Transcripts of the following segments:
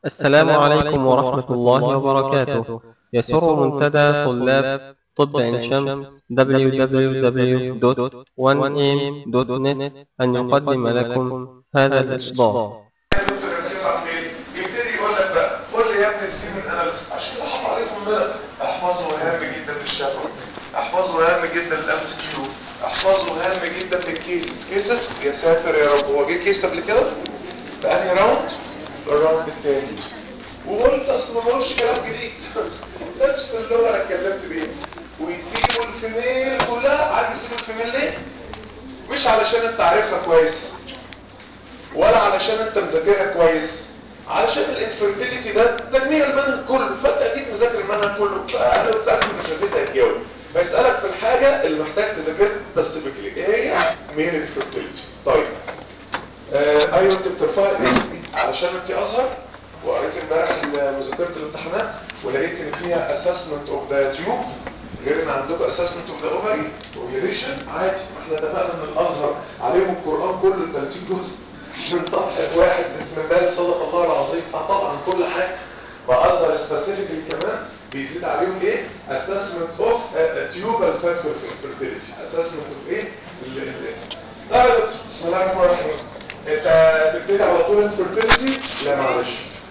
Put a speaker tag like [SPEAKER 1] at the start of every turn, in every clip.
[SPEAKER 1] السلام عليكم ورحمة الله وبركاته يسر منتدى طلاب طب عين شمس www.1am.net أن يقدم لكم هذا الإصدار
[SPEAKER 2] دكتور الناس عارفين يبتدي يقول لك بقى قول لي يا ابني السيمن اناليسيس عشان احط عليكم بقى احفظه هام جدا للشفوي احفظه هام جدا للام سي كيو احفظه هام جدا للكيسز كيسز يا ساتر يا رب هو جه كيس قبل كده في انهي راوند الراوند الثاني وقلت اصل ما بقولش كلام جديد نفس اللغه اللي اتكلمت بيها ويسيبوا الفيميل كلها عارف يسيبوا الفيميل ليه؟ مش علشان انت عارفها كويس ولا علشان انت مذاكرها كويس علشان الانفيرتيليتي ده تجميع المنهج كله فانت اكيد مذاكر المنهج كله فلو سالت المشاهدين هتجاوب فيسالك في الحاجه اللي محتاج تذاكرها سبيسيفيكلي ايه هي مين الانفيرتيليتي طيب آه ايوه انت بترفعي علشان انت ازهر وقريت امبارح مذاكره الامتحانات ولقيت ان فيها اسسمنت اوف ذا تيوب غير ان عندكم اسسمنت اوف ذا اوفري اوفيليشن عادي ما احنا اتفقنا ان الازهر عليهم القران كله 30 جزء من صفحه واحد بسم الله صدق الله العظيم اه طبعا كل حاجه واظهر سبيسيفيكلي كمان بيزيد عليهم ايه اسسمنت اوف تيوبال فاكتور في الفيرتيليتي اسسمنت اوف ايه ال- ال- لا يا دكتور بسم الله الرحمن الرحيم انت تبتدي على طول الفيرتيليتي لا معلش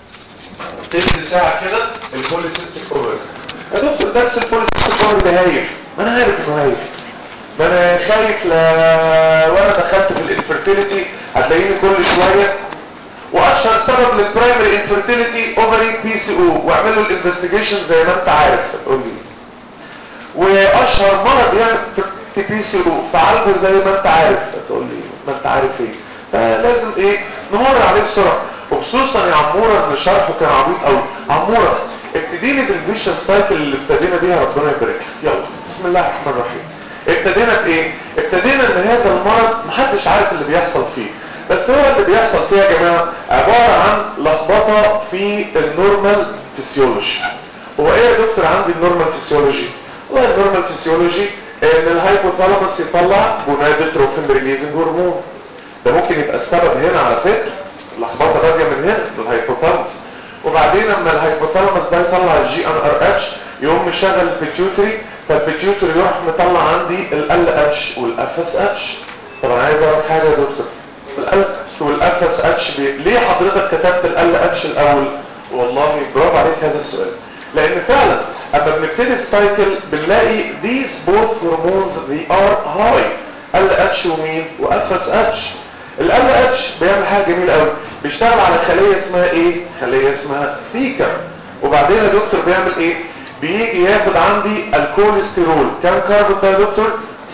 [SPEAKER 2] تلت ساعه كده البوليسيستيك اوفر يا دكتور درس البوليسيستيك اوفر ده هايف ما انا عارف انه هايف ما انا خايف ل... وانا دخلت في الانفيرتيليتي هتلاقيني كل شويه واشهر سبب للبرايمري انفيرتيليتي اوفري بي سي او واعمل له الانفستيجيشن زي ما انت عارف تقول لي واشهر مرض يعني بي سي او فعالجه زي ما انت عارف تقول لي ما انت عارف ايه فلازم ايه نمر عليه بسرعه وخصوصا يا عموره ان شرحه كان عبيط قوي عموره ابتديني بالفيشن سايكل اللي ابتدينا بيها ربنا يبارك لك. يلا بسم الله الرحمن الرحيم ابتدينا بايه ابتدينا ان هذا المرض محدش عارف اللي بيحصل فيه بس هو اللي بيحصل فيه يا جماعه عباره عن لخبطه في النورمال فيسيولوجي هو ايه يا دكتور عندي النورمال فيسيولوجي هو النورمال فيسيولوجي ان الهايبوثالاموس يطلع جونادوتروفين ريليزنج هرمون ده ممكن يبقى السبب هنا على فكره اللخبطه باديه من هنا من الهايبوثالاموس وبعدين لما الهايبوثالاموس ده يطلع الجي ان ار اتش يقوم مشغل البيتيوتري فالبيتيوتري يروح مطلع عندي ال اتش والاف اس اتش طب انا عايز اعرف حاجه يا دكتور ال والاف اس اتش ليه حضرتك كتبت ال اتش الاول والله برافو عليك هذا السؤال لان فعلا اما بنبتدي السايكل بنلاقي these both hormones they are high ال اتش ومين واف اس اتش ال اتش بيعمل حاجه جميله قوي بيشتغل على خليه اسمها ايه خليه اسمها ثيكا وبعدين يا دكتور بيعمل ايه بيجي ياخد عندي الكوليسترول كام كاربون ده يا دكتور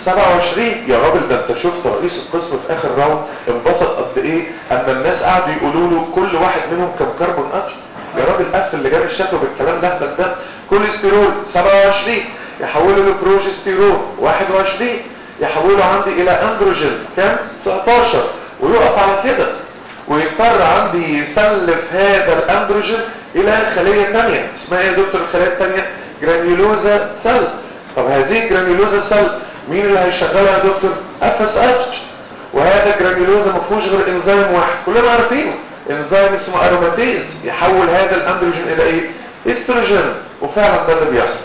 [SPEAKER 2] 27 يا راجل ده انت شفت رئيس القسم في اخر راوند انبسط قد ايه اما الناس قعدوا يقولوا له كل واحد منهم كام كربون قتل يا راجل قفل اللي جاب الشكوى بالكلام ده بس ده كوليسترول 27 يحوله لبروجستيرون 21 يحوله عندي الى اندروجين كام 19 ويقف على كده ويضطر عندي يسلف هذا الاندروجين الى خليه ثانيه اسمها ايه يا دكتور الخليه الثانيه جرانيولوزا سيل طب هذه الجرانيولوزا سيل مين اللي هيشغلها يا دكتور اف اس اتش وهذا الجرانيولوزا ما فيهوش غير انزيم واحد كلنا عارفينه انزيم اسمه اروماتيز يحول هذا الاندروجين الى ايه استروجين وفعلا ده اللي بيحصل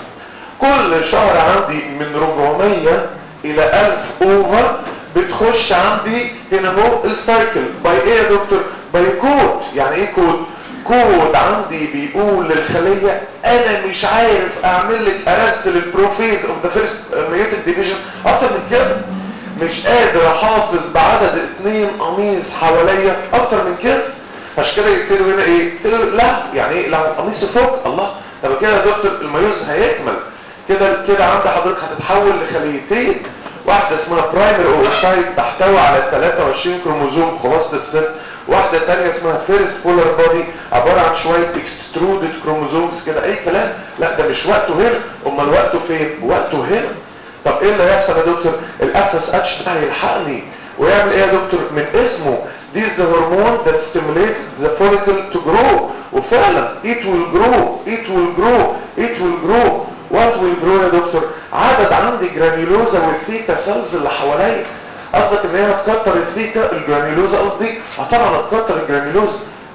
[SPEAKER 2] كل شهر عندي من 400 الى 1000 اوفر بتخش عندي هنا اهو السايكل باي ايه يا دكتور باي كود يعني ايه كود كود عندي بيقول للخلية انا مش عارف اعمل لك ارست للبروفيز اوف ذا فيرست ميوتد ديفيجن اكتر من كده مش قادر احافظ بعدد اتنين قميص حواليا اكتر من كده عشان كده يبتدوا هنا ايه يبتدوا لا يعني ايه لو القميص فوق الله طب كده يا دكتور الميوز هيكمل كده كده عند حضرتك هتتحول لخليتين واحدة اسمها برايمري اوفرسايت تحتوي على 23 كروموزوم خلاصة الست واحدة تانية اسمها فيرست بولار بودي عبارة عن شوية اكسترودد كروموزومز كده اي كلام لا ده مش وقته هنا امال وقته فين وقته هنا طب ايه اللي هيحصل يا دكتور الاف اس اتش ده هيلحقني ويعمل ايه يا دكتور من اسمه This is the hormone that stimulates the follicle to grow وفعلا it will grow it will grow it will grow what will grow يا دكتور عدد عندي جرانيولوزا والثيكا سيلز اللي حواليا قصدك ان هي هتكتر الثيكا الجرانيولوزا قصدي اه طبعا هتكتر الجرانيولوزا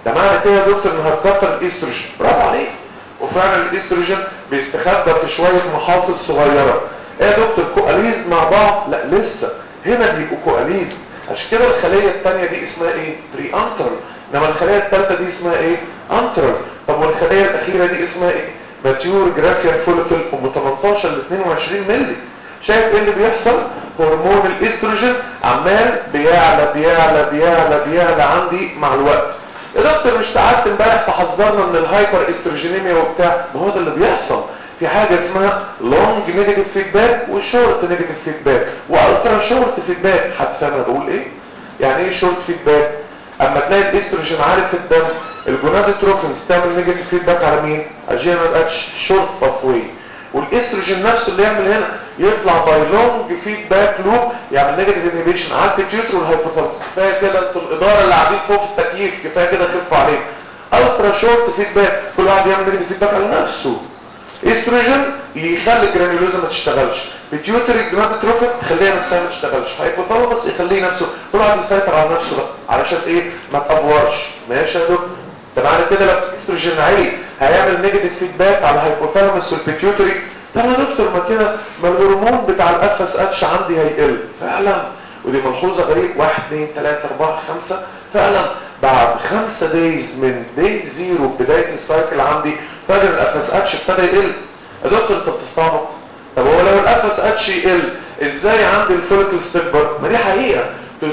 [SPEAKER 2] ده معنى كده يا دكتور ان هتكتر الاستروجين برافو عليك وفعلا الاستروجين بيستخبى في شويه محافظ صغيره ايه يا دكتور كواليز مع بعض لا لسه هنا بيبقوا كواليز عشان كده الخليه الثانيه دي اسمها ايه بري انترال انما الخليه الثالثه دي اسمها ايه انترال طب والخليه الاخيره دي اسمها ايه ماتيور جرافيان فوليكل ام 18 ل 22 مللي شايف ايه اللي بيحصل هرمون الاستروجين عمال بيعلى بيعلى بيعلى بيعلى عندي مع الوقت يا دكتور مش تعبت امبارح تحذرنا من الهايبر استروجينيميا وبتاع ما هو ده اللي بيحصل في حاجه اسمها لونج نيجاتيف فيدباك وشورت نيجاتيف فيدباك والترا شورت فيدباك حد فاهم انا بقول ايه يعني ايه شورت فيدباك اما تلاقي الاستروجين عالي في الدم الجونادوتروفينز تعمل نيجاتيف فيدباك على مين على جينرال اتش شورت باث واي والاستروجين نفسه اللي يعمل هنا يطلع باي لونج فيدباك لوب يعمل نيجاتيف انهبيشن على البيتيوتري والهايبوثالاموس كفايه كده انتوا الاداره اللي قاعدين فوق في التكييف كفايه كده خفوا عليه الترا شورت فيدباك كل واحد يعمل نيجاتيف فيدباك على نفسه استروجين يخلي الجرانيولوزا ما تشتغلش بيتيوتري جرانيتروفيك يخليها نفسها ما تشتغلش هايبوثالاموس يخليه نفسه كل واحد يسيطر على نفسه بقى علشان ايه ما تافورش ماشي يا دكتور ده معنى كده لو الاستروجين عالي هيعمل نيجاتيف فيدباك على الهايبوثالاموس والبيتيوتري طب يا دكتور ما كده ما الهرمون بتاع الاف اس اتش عندي هيقل فعلا ودي ملحوظه غريب 1 2 3 4 5 فعلا بعد خمسة دايز من داي زيرو بداية السايكل عندي فجأة الاف اس اتش ابتدى يقل يا دكتور انت بتستعبط طب هو لو الاف اس اتش يقل ازاي عندي الفوليكل تكبر ما دي حقيقة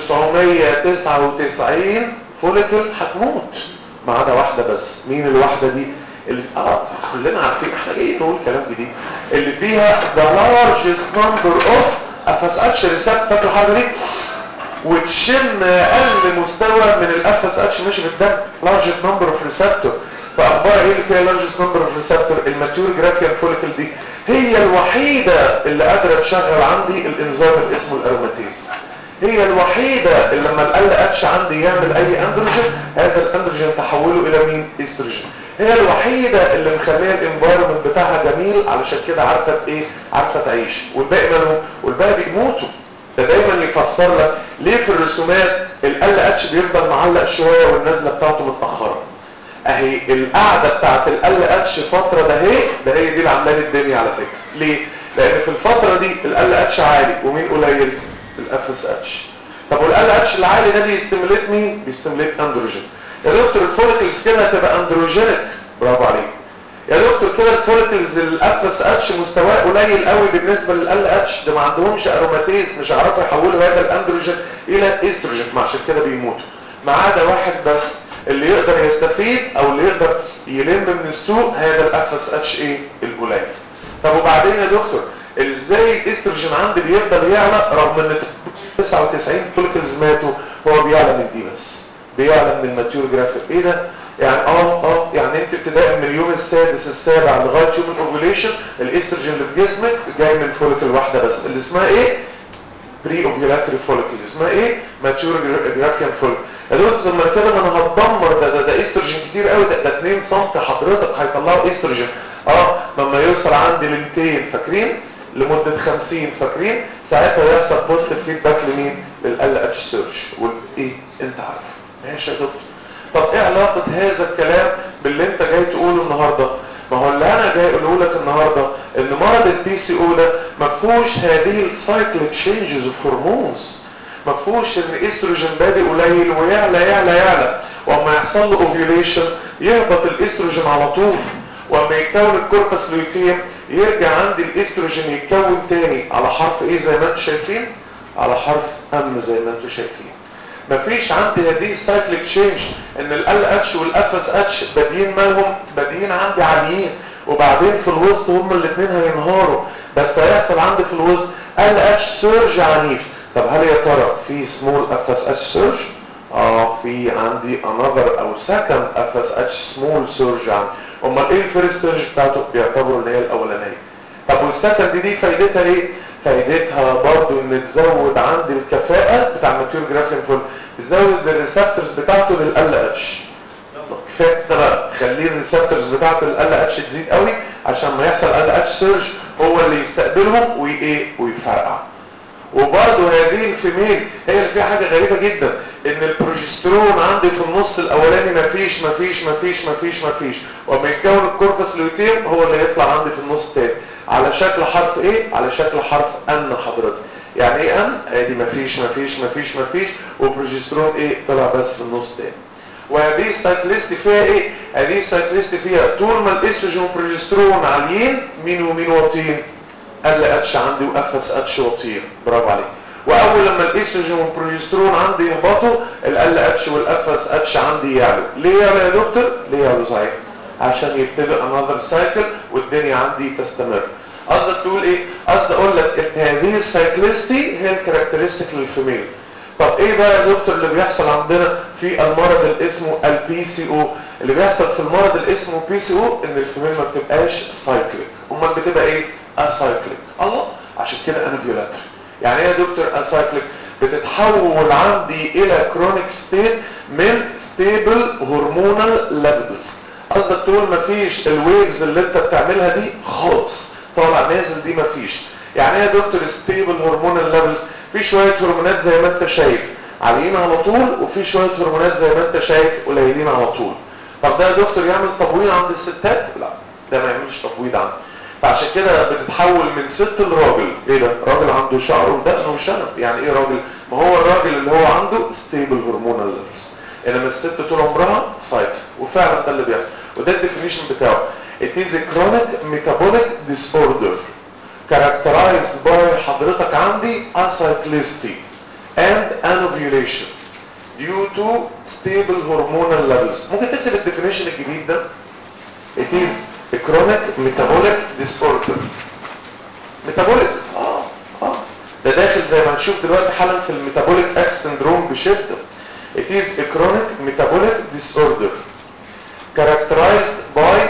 [SPEAKER 2] 999 فوليكل هتموت ما عدا واحدة بس مين الواحدة دي اللي اه كلنا عارفين احنا جايين نقول كلام جديد اللي فيها the largest number of اف اتش ريسبت فاكر الحاجه دي وتشم اقل مستوى من الاف اس اتش ماشي في الدم largest number of receptor فاخبار ايه اللي فيها largest number of receptor الماتيور جرافيان فوليكل دي هي الوحيده اللي قادره تشغل عندي الانزيم اللي اسمه الاروماتيز هي الوحيدة اللي لما ال اتش عندي يعمل اي اندروجين هذا الاندروجين تحوله الى مين استروجين هي الوحيدة اللي مخليه الانفايرمنت بتاعها جميل علشان كده عارفة ايه عارفة تعيش والباقي ماله والباقي بيموتوا ده دايما يفسر لك ليه في الرسومات ال اتش بيفضل معلق شوية والنزلة بتاعته متأخرة اهي القعدة بتاعت ال اتش فترة ده هي ده هي دي اللي عامله لي الدنيا على فكرة ليه؟ لان في الفترة دي ال اتش عالي ومين قليل؟ الاف اس اتش طب والال اتش العالي ده بيستميليت مين بيستميليت اندروجين يا دكتور الفوليكلز كده هتبقى اندروجينيك برافو عليك يا دكتور كده الفوليكلز الاف اس اتش مستواه قليل قوي بالنسبه للال اتش ده ما عندهمش اروماتيز مش هيعرفوا يحولوا هذا الاندروجين الى استروجين عشان كده بيموتوا ما عدا واحد بس اللي يقدر يستفيد او اللي يقدر يلم من السوق هذا الاف اس اتش ايه القليل طب وبعدين يا دكتور ازاي الاستروجين عندي بيفضل يعلى رغم ان 99 فوليكلز ماتوا هو بيعلى من دي بس بيعلى من الماتيور جرافيك ايه ده يعني اه اه يعني انت ابتداء من اليوم السادس السابع لغايه يوم الاوفيليشن الاستروجين اللي في جسمك جاي من فوليكل واحده بس اللي اسمها ايه بري اوفيلاتري فوليكل اسمها ايه ماتيور جرافيان فوليكل يا دكتور لما كده ما انا هتدمر ده ده ده استروجين كتير قوي ده, ده 2 سم حضرتك هيطلعوا استروجين اه لما يوصل عندي ل 200 فاكرين لمدة 50 فاكرين ساعتها يحصل بوزيتيف فيدباك لمين للال اتش سيرش والايه انت عارف ماشي يا دكتور طب ايه علاقة هذا الكلام باللي انت جاي تقوله النهاردة ما هو اللي انا جاي اقوله لك النهاردة ان مرض البي سي او ده ما فيهوش هذه السايكل تشينجز اوف هرمونز ما فيهوش ان الاستروجين بادئ قليل ويعلى يعلى يعلى واما يحصل له اوفيوليشن يهبط الاستروجين على طول واما يتكون الكوربس لوتيم يرجع عندي الاستروجين يتكون تاني على حرف ايه زي ما انتم شايفين على حرف ام زي ما انتم شايفين مفيش عندي هذه السايكليك تشينج ان ال اتش والاف اس اتش بادئين مالهم بادئين عندي عاليين وبعدين في الوسط هما الاثنين هينهاروا بس هيحصل عندي في الوسط ال اتش سيرج عنيف طب هل يا ترى في سمول اف اس اتش سيرج اه في عندي another او second اف اس اتش سمول سيرج عندي امال ايه الفيرست سيرج بتاعته بيعتبروا اللي هي الاولانيه طب والسكند دي فايدتها ايه فايدتها برضو ان تزود عندي الكفاءه بتاع الماتيور جرافين فول تزود الريسبتورز بتاعته للال اتش كفايه بقى خليه الريسبتورز بتاعته للال اتش تزيد قوي عشان ما يحصل ال اتش سيرج هو اللي يستقبلهم وايه ويفرقع وبرضه هذه الفيميل هي اللي فيها حاجه غريبه جدا ان البروجسترون عندي في النص الاولاني مفيش مفيش مفيش مفيش مفيش وما يتكون الكوربس لوتيم هو اللي يطلع عندي في النص تاني على شكل حرف ايه على شكل حرف ان حضرتك يعني ايه ان ادي مفيش مفيش مفيش مفيش وبروجسترون ايه طلع بس في النص تاني وهذه السايكليست فيها ايه هذه السايكليست فيها طول ما الاستروجين والبروجسترون عاليين مين ومين واطيين قال اتش عندي وقفز اتش واطيين برافو عليك واول لما الاستروجين والبروجسترون عندي يهبطوا ال اتش والقفز اتش عندي يعلو ليه يعلو يا دكتور ليه يعلو صحيح عشان يبتدي انذر سايكل والدنيا عندي تستمر قصدك تقول ايه قصدي اقول لك ان هذه السايكليستي هي الكاركترستيك للفيميل طب ايه بقى يا دكتور اللي بيحصل عندنا في المرض اللي اسمه البي سي او اللي بيحصل في المرض اللي اسمه بي سي او ان الفيميل ما بتبقاش سايكليك امال بتبقى ايه اسايكليك الله عشان كده انا فيولاتري يعني ايه يا دكتور اسايكليك بتتحول عندي الى كرونيك ستيت من ستيبل هرمونال ليفلز قصدك تقول مفيش الويفز اللي انت بتعملها دي خالص طالع نازل دي مفيش يعني ايه يا دكتور ستيبل هرمونال ليفلز في شويه هرمونات زي ما انت شايف عاليين على طول وفي شويه هرمونات زي ما انت شايف قليلين على طول طب ده يا دكتور يعمل تبويض عند الستات لا ده ما يعملش تبويض عندي فعشان كده بتتحول من ست لراجل ايه ده راجل عنده شعر ودقن وشنب يعني ايه راجل ما هو الراجل اللي هو عنده ستيبل هرمونال ليفلز انما الست طول عمرها سايكل وفعلا ده اللي بيحصل وده الديفينيشن بتاعه it is a chronic metabolic disorder characterized by حضرتك عندي acyclicity and anovulation due to stable hormonal levels ممكن تكتب الديفينيشن الجديد ده it is a chronic metabolic disorder metabolic اه اه ده داخل زي ما هنشوف دلوقتي حالا في الميتابوليك اكس سندروم بشده it is a chronic metabolic disorder characterized by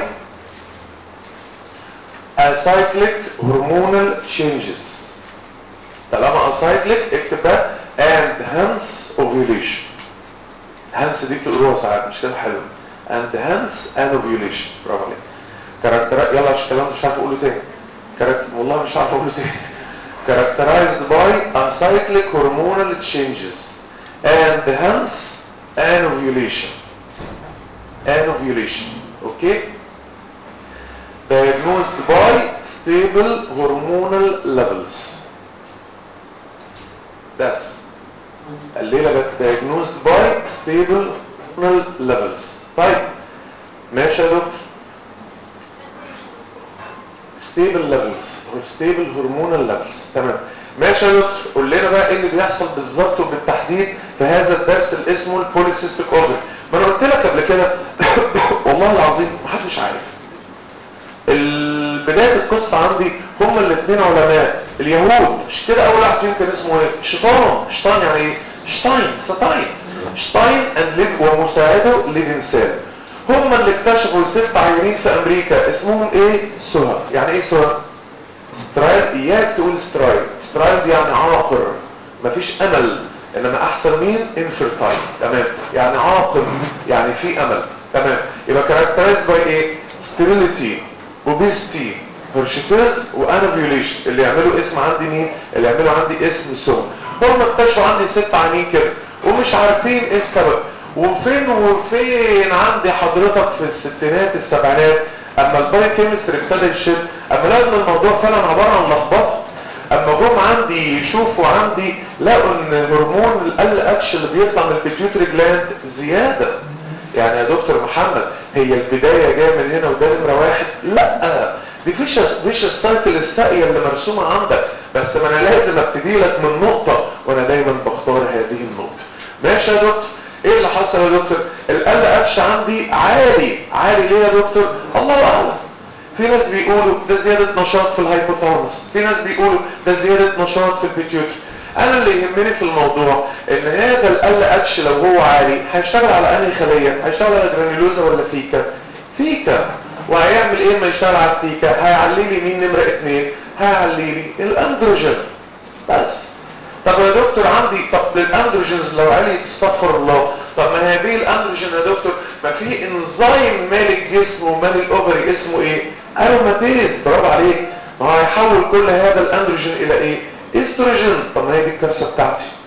[SPEAKER 2] acyclic hormonal changes طالما acyclic اكتب بقى and hence ovulation hence دي بتقولوها ساعات مش كده حلو and hence an ovulation برافو عليك كاركتر يلا عشان الكلام مش عارف اقوله تاني كاركتر والله مش عارف اقوله تاني characterized by acyclic hormonal changes and hence an ovulation an ovulation okay diagnosed by stable hormonal levels بس الليلة بقت diagnosed by stable hormonal levels طيب ماشي يا دكتور stable levels or stable hormonal levels تمام ماشي يا دكتور قول لنا بقى ايه اللي بيحصل بالظبط وبالتحديد في هذا الدرس اللي اسمه البوليسيستيك اوفري ما انا قلت لك قبل كده والله العظيم محدش عارف بداية القصة عندي هما الاثنين علماء اليهود مش كده اول واحد فيهم كان اسمه ايه شيطان شيطان يعني ايه شتاين ستاين شتاين اند ليف ومساعده ليفنسال هما اللي اكتشفوا ست عيانين في امريكا اسمهم ايه سهى يعني ايه سهى سترايل اياك تقول سترايل سترايل دي يعني عاقر مفيش امل انما احسن مين انفرتايل تمام يعني عاقر يعني في امل تمام يبقى كاركترايز باي ايه ستيريليتي اوبيستي هرشيتيز وانوفيوليشن اللي يعملوا اسم عندي مين اللي يعملوا عندي اسم سوم هم اكتشفوا عندي ست عينين كده ومش عارفين ايه السبب وفين وفين عندي حضرتك في الستينات السبعينات اما الباي كيمستري ابتدى يشد اما لقوا ان الموضوع فعلا عباره عن لخبطه اما جم عندي يشوفوا عندي لقوا ان هرمون ال اتش اللي بيطلع من البيتيوتري جلاند زياده يعني يا دكتور محمد هي البدايه جايه من هنا وده نمره واحد لا دي فيش فيش السايكل الساقيه اللي مرسومه عندك بس ما انا لازم ابتدي لك من نقطه وانا دايما بختار هذه النقطه ماشي يا دكتور ايه اللي حصل يا دكتور ال اتش عندي عالي عالي ليه يا دكتور الله اعلم في ناس بيقولوا ده زيادة نشاط في الهايبوثالاموس في ناس بيقولوا ده زيادة نشاط في البيتيوتري انا اللي يهمني في الموضوع ان هذا ال اتش لو هو عالي هيشتغل على انهي خلية هيشتغل على جرانيولوزا ولا فيكا فيكا وهيعمل ايه لما يشتغل على الفيكا هيعلي لي مين نمرة اتنين هيعلي لي الاندروجين بس طب يا دكتور عندي طب الاندروجينز لو عليت استغفر الله طب ما هذه الاندروجين يا دكتور ما في انزيم مال الجسم ومال الاوفري اسمه ايه اروماتيز برافو عليك ما هو هيحول كل هذا الاندروجين الى ايه استروجين طب ما هي دي الكارثه بتاعتي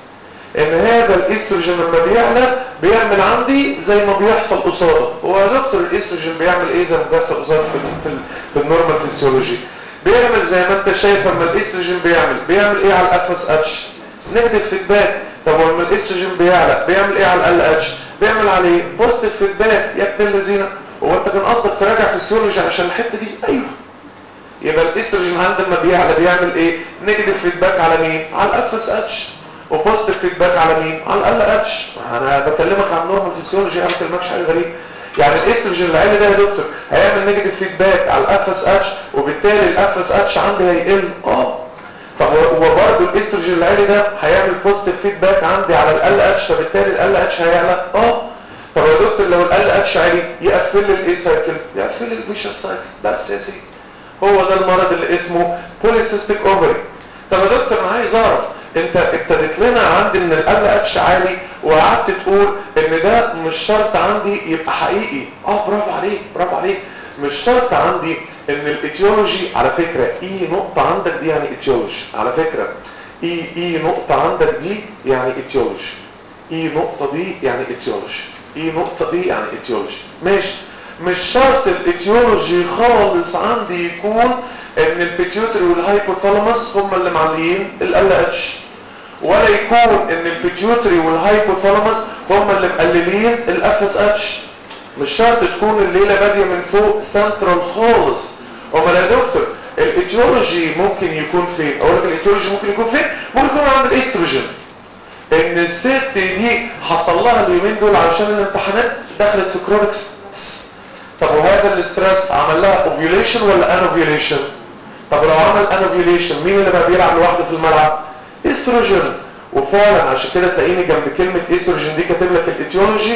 [SPEAKER 2] ان هذا الاستروجين لما بيعلى بيعمل عندي زي ما بيحصل قصاده هو يا دكتور الاستروجين بيعمل ايه زي ما بيحصل قصاده في, في, في النورمال فيسيولوجي بيعمل زي ما انت شايف اما الاستروجين بيعمل بيعمل ايه على الاف اس اتش نيجاتيف فيدباك طب لما الاستروجين بيعلى بيعمل ايه على ال اتش بيعمل عليه بوزيتيف فيدباك يا ابن الذين هو انت كان قصدك تراجع فيسيولوجي عشان الحته دي ايوه يبقى الاستروجين عندما بيعلى بيعمل ايه نيجاتيف فيدباك على مين على الاف اس اتش وبوزيتيف فيدباك على مين على ال اتش انا بكلمك عن نورمال فيسيولوجي انا ما بكلمكش حاجه غريبه يعني الاستروجين اللي عالي ده يا دكتور هيعمل نيجاتيف فيدباك على الاف اس اتش وبالتالي الاف اس اتش عندي هيقل اه طب وبرضه الاستروجين اللي عالي ده هيعمل بوزيتيف فيدباك عندي على ال اتش فبالتالي ال اتش هيعلى اه طب يا دكتور لو ال اتش عالي يقفل لي الايه سايكل يقفل لي الفيشس سايكل بس يا سيدي هو ده المرض اللي اسمه بوليسيستيك اوفري طب يا دكتور انا عايز اعرف انت ابتدت لنا عندي ان ال اتش عالي وقعدت تقول ان ده مش شرط عندي يبقى حقيقي اه برافو عليك برافو عليك مش شرط عندي ان الايتيولوجي على فكرة اي نقطة عندك دي يعني ايتيولوجي على فكرة اي اي نقطة عندك دي يعني ايتيولوجي اي نقطة دي يعني ايتيولوجي اي نقطة دي يعني ايتيولوجي ماشي مش شرط الايتيولوجي خالص عندي يكون ان البيتيوتري والهايبوثالاموس هم اللي معليين ال اتش ولا يكون ان البيتيوتري والهايبوثالاموس هم اللي مقللين الاف اس اتش مش شرط تكون الليله باديه من فوق سنترال خالص امال يا دكتور الايتيولوجي ممكن يكون فين اقول لك الايتيولوجي ممكن يكون فين ممكن يكون عند الاستروجين ان الست دي حصل لها اليومين دول علشان الامتحانات دخلت في كرونيك طب وهذا الاسترس عمل لها اوفيوليشن ولا انوفيوليشن طب لو عمل انوفيوليشن مين اللي بقى بيلعب لوحده في الملعب استروجين وفعلا عشان كده تلاقيني جنب كلمه استروجين دي كاتب لك الايتيولوجي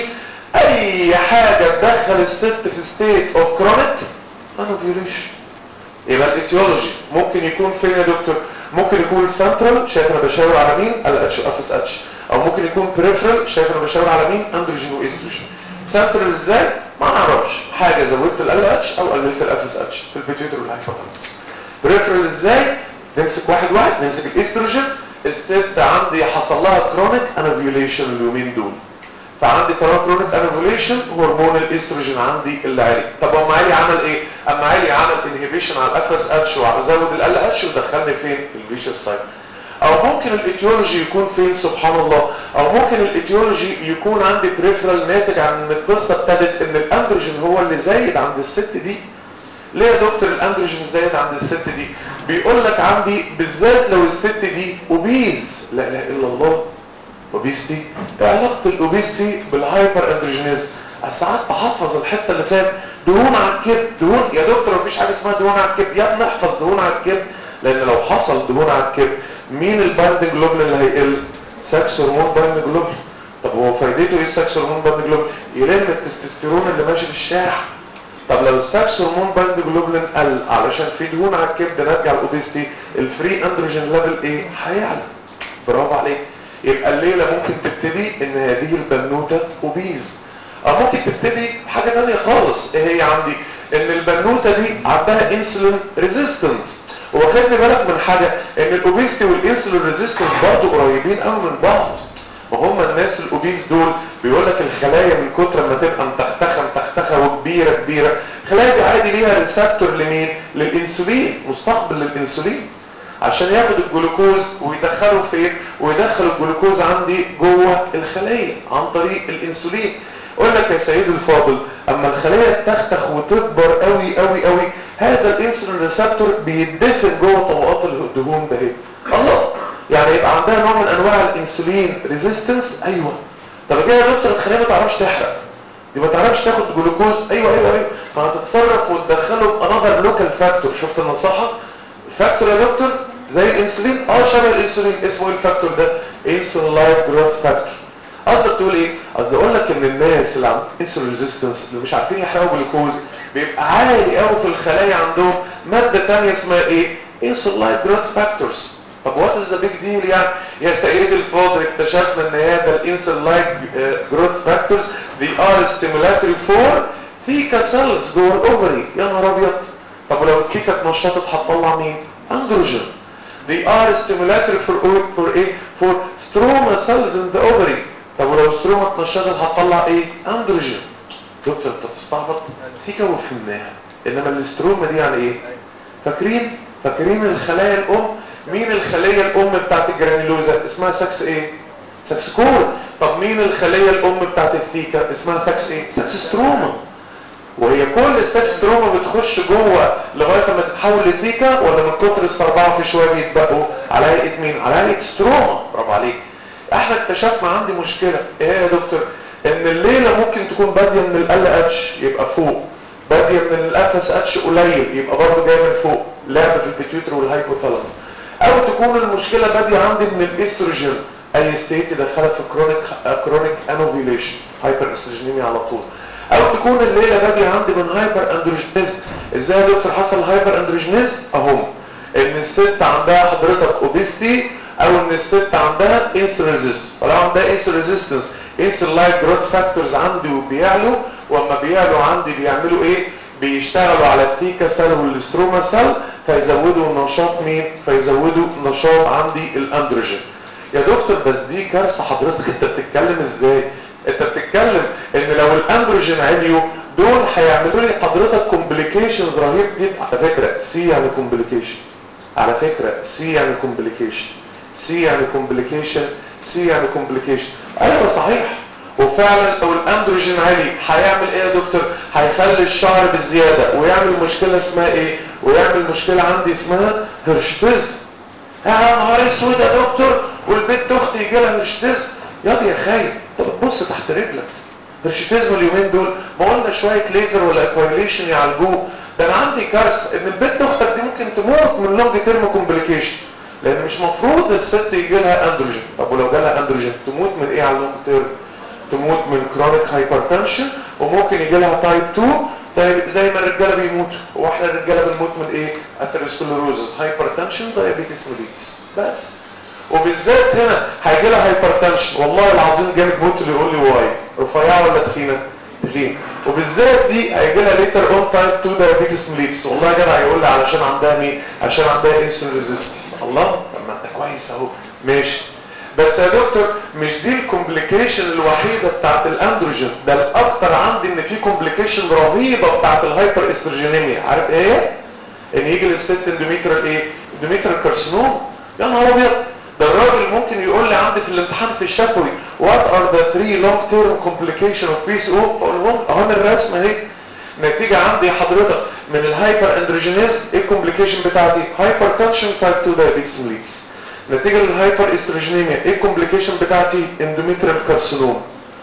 [SPEAKER 2] اي حاجه تدخل الست في ستيت اوف كرونيك انوفيوليشن يبقى الايتيولوجي ممكن يكون فين يا دكتور ممكن يكون سنترال شايف انا بشاور على مين ال اتش اف اس اتش او ممكن يكون بريفرال شايف انا بشاور على مين اندروجين واستروجين سنترال ازاي ما نعرفش حاجه زودت ال اتش او قللت الاف اس اتش في البيتيوتر والهايبوثالاموس بريفرال ازاي نمسك واحد واحد نمسك الاستروجين الست عندي حصل لها كرونيك انوفيوليشن اليومين دول فعندي طالما كرونيك انوفيوليشن هرمون الاستروجين عندي اللي عالي طب اما عالي عمل ايه اما عالي عمل انهبيشن على الاف اس اتش وزود ال اتش ودخلني فين في الفيشس سايكل او ممكن الايتيولوجي يكون فين سبحان الله او ممكن الايتيولوجي يكون عندي بريفرال ناتج عن ان القصه ابتدت ان الاندروجين هو اللي زايد عند الست دي ليه يا دكتور الاندروجين زايد عند الست دي بيقول لك عندي بالذات لو الست دي اوبيز لا اله الا الله اوبيستي ايه علاقه الاوبيستي بالهايبر اندروجينيزم ساعات بحفظ الحته اللي فات دهون على الكبد دهون يا دكتور مفيش حاجه اسمها دهون على الكبد يا ابني احفظ دهون على الكبد لان لو حصل دهون على الكبد مين البايندنج جلوبلين اللي هيقل سكس هرمون بايندنج جلوبلين طب هو فايدته ايه السكس هرمون بايندنج جلوبلين يلم التستوستيرون اللي ماشي في الشارع طب لو السكس هرمون بايندنج جلوبلين قل علشان في دهون على الكبد نرجع الاوبيستي الفري اندروجين ليفل ايه هيعلى برافو عليك يبقى الليله ممكن تبتدي ان هذه البنوته اوبيز او ممكن تبتدي حاجه ثانيه خالص ايه هي عندي ان البنوته دي عندها انسولين ريزيستنس واخدني بالك من حاجة ان الاوبيستي والانسولين ريزيستنس برضه قريبين قوي من بعض وهم الناس الاوبيز دول بيقول لك الخلايا من كتر ما تبقى متختخه متختخه وكبيره كبيره الخلايا دي عادي ليها ريسبتور لمين للانسولين مستقبل للانسولين عشان ياخد الجلوكوز ويدخله فين ويدخل الجلوكوز عندي جوه الخليه عن طريق الانسولين اقول لك يا سيدي الفاضل اما الخليه تختخ وتكبر قوي قوي قوي هذا الانسولين ريسبتور بيدفن جوه طبقات الدهون ده الله يعني يبقى عندها نوع من انواع الانسولين ريزيستنس ايوه طب كده يا دكتور الخليه ما تعرفش تحرق دي ما تعرفش تاخد جلوكوز ايوه ايوه ايوه فهتتصرف وتدخله بانذر لوكال فاكتور شفت النصيحه الفاكتور يا دكتور زي الانسولين اه شبه الانسولين اسمه ايه الفاكتور ده انسولين لايف جروث فاكتور قصدك تقول ايه قصدي اقول لك ان الناس اللي عندهم انسولين ريزيستنس اللي مش عارفين يحرقوا جلوكوز بيبقى عالي قوي في الخلايا عندهم ماده ثانيه اسمها ايه انسولين لايف جروث فاكتورز طب وات از ذا بيج ديل يعني يا سيدي الفاضل اكتشفنا ان هذا الانسولين لايف جروث فاكتورز دي ار ستيمولاتوري فور ثيكا سيلز جوه الاوفري يا نهار ابيض طب ولو الثيكا اتنشطت هتطلع مين اندروجين they are stimulatory for for ايه for stroma cells in the ovary طب ولو ستروما اتنشطت هتطلع ايه اندروجين دكتور انت بتستعبط في جو فهمناها انما الاستروما دي يعني ايه فاكرين فاكرين الخلايا الام مين الخليه الام بتاعت الجرانيلوزا اسمها سكس ايه سكس كور طب مين الخليه الام بتاعت الثيكا اسمها سكس ايه سكس ستروما وهي كل السكس ستروما بتخش جوه لغايه ما تتحول لثيكا ولا من كتر الصربعه في شويه بيتبقوا على هيئه مين على هيئه ستروما برافو عليك احنا اكتشفنا عندي مشكله ايه يا دكتور ان الليله ممكن تكون باديه من ال اتش يبقى فوق باديه من الاف اتش قليل يبقى برضه جاي من فوق لعب في البيتيوتر والهايبوثالاموس او تكون المشكله باديه عندي من الاستروجين اي ستيت يدخلها في كرونيك كرونيك انوفيليشن هايبر استروجينيميا على طول او تكون الليله باديه عندي من هايبر اندروجينيزم ازاي يا دكتور حصل هايبر اندروجينيزم اهم ان الست عندها حضرتك اوبيستي او ان الست عندها انسولين ريزيست ولو عندها انسولين ريزيستنس انسولين لايك جروث فاكتورز عندي وبيعلوا واما بيعلوا عندي بيعملوا ايه بيشتغلوا على الثيكا سيل والستروما سيل فيزودوا نشاط مين فيزودوا نشاط عندي الاندروجين يا دكتور بس دي كارثه حضرتك انت بتتكلم ازاي انت بتتكلم ان لو الاندروجين عليوا دول هيعملوا لي حضرتك كومبليكيشنز رهيب جدا على فكره سي يعني كومبليكيشن على فكره سي يعني كومبليكيشن سي يعني كومبليكيشن سي يعني كومبليكيشن ايوه صحيح وفعلا لو الاندروجين عالي هيعمل ايه يا دكتور هيخلي الشعر بالزياده ويعمل مشكله اسمها ايه ويعمل مشكله عندي اسمها هرشتزم يا نهار اسود يا دكتور والبنت اختي يجي لها هرشتزم ياض يا خايف طب بص تحت رجلك هرشتزم اليومين دول ما قلنا شويه ليزر ولا اكويليشن يعالجوه ده انا عندي كارثه ان البنت اختك دي ممكن تموت من لونج تيرم كومبليكيشن لان مش مفروض الست يجي لها اندروجين طب ولو جالها اندروجين تموت من ايه على اللونج تيرم تموت من كرونيك هايبرتنشن وممكن يجي لها تايب 2 طيب زي ما الرجاله بيموتوا هو احنا الرجاله بنموت من ايه اثيروسكليروزس هايبرتنشن دايابيتس ميليتس بس وبالذات هنا هيجي لها هايبرتنشن والله العظيم جامد موت اللي يقول لي واي رفيعه ولا تخينه تخين وبالذات دي هيجي لها ليتر اون تايب 2 دايابيتس ميليتس والله يا جدع يقول لي علشان عندها مين عشان عندها انسولين ريزيستنس الله طب ما انت كويس اهو ماشي بس يا دكتور مش دي الكومبليكيشن الوحيده بتاعت الاندروجين ده الاكتر عندي ان في كومبليكيشن رهيبه بتاعت الهايبر استروجينيميا عارف ايه ان يجي للست اندوميترال ايه اندوميترال كارسينوم يا نهار ابيض ده الراجل ممكن يقول لي عندي في الامتحان في الشفوي وات ار ذا 3 لونج تيرم كومبليكيشن اوف بي سي او اقول لهم اهو الرسمه اهي نتيجه عندي حضرتك من الهايبر اندروجينيزم ايه الكومبليكيشن بتاعتي هايبر تنشن تايب 2 دايابيتس ميليتس نتيجه للهايبر استروجينيميا ايه الكومبليكيشن بتاعتي اندوميتريال كارسينوم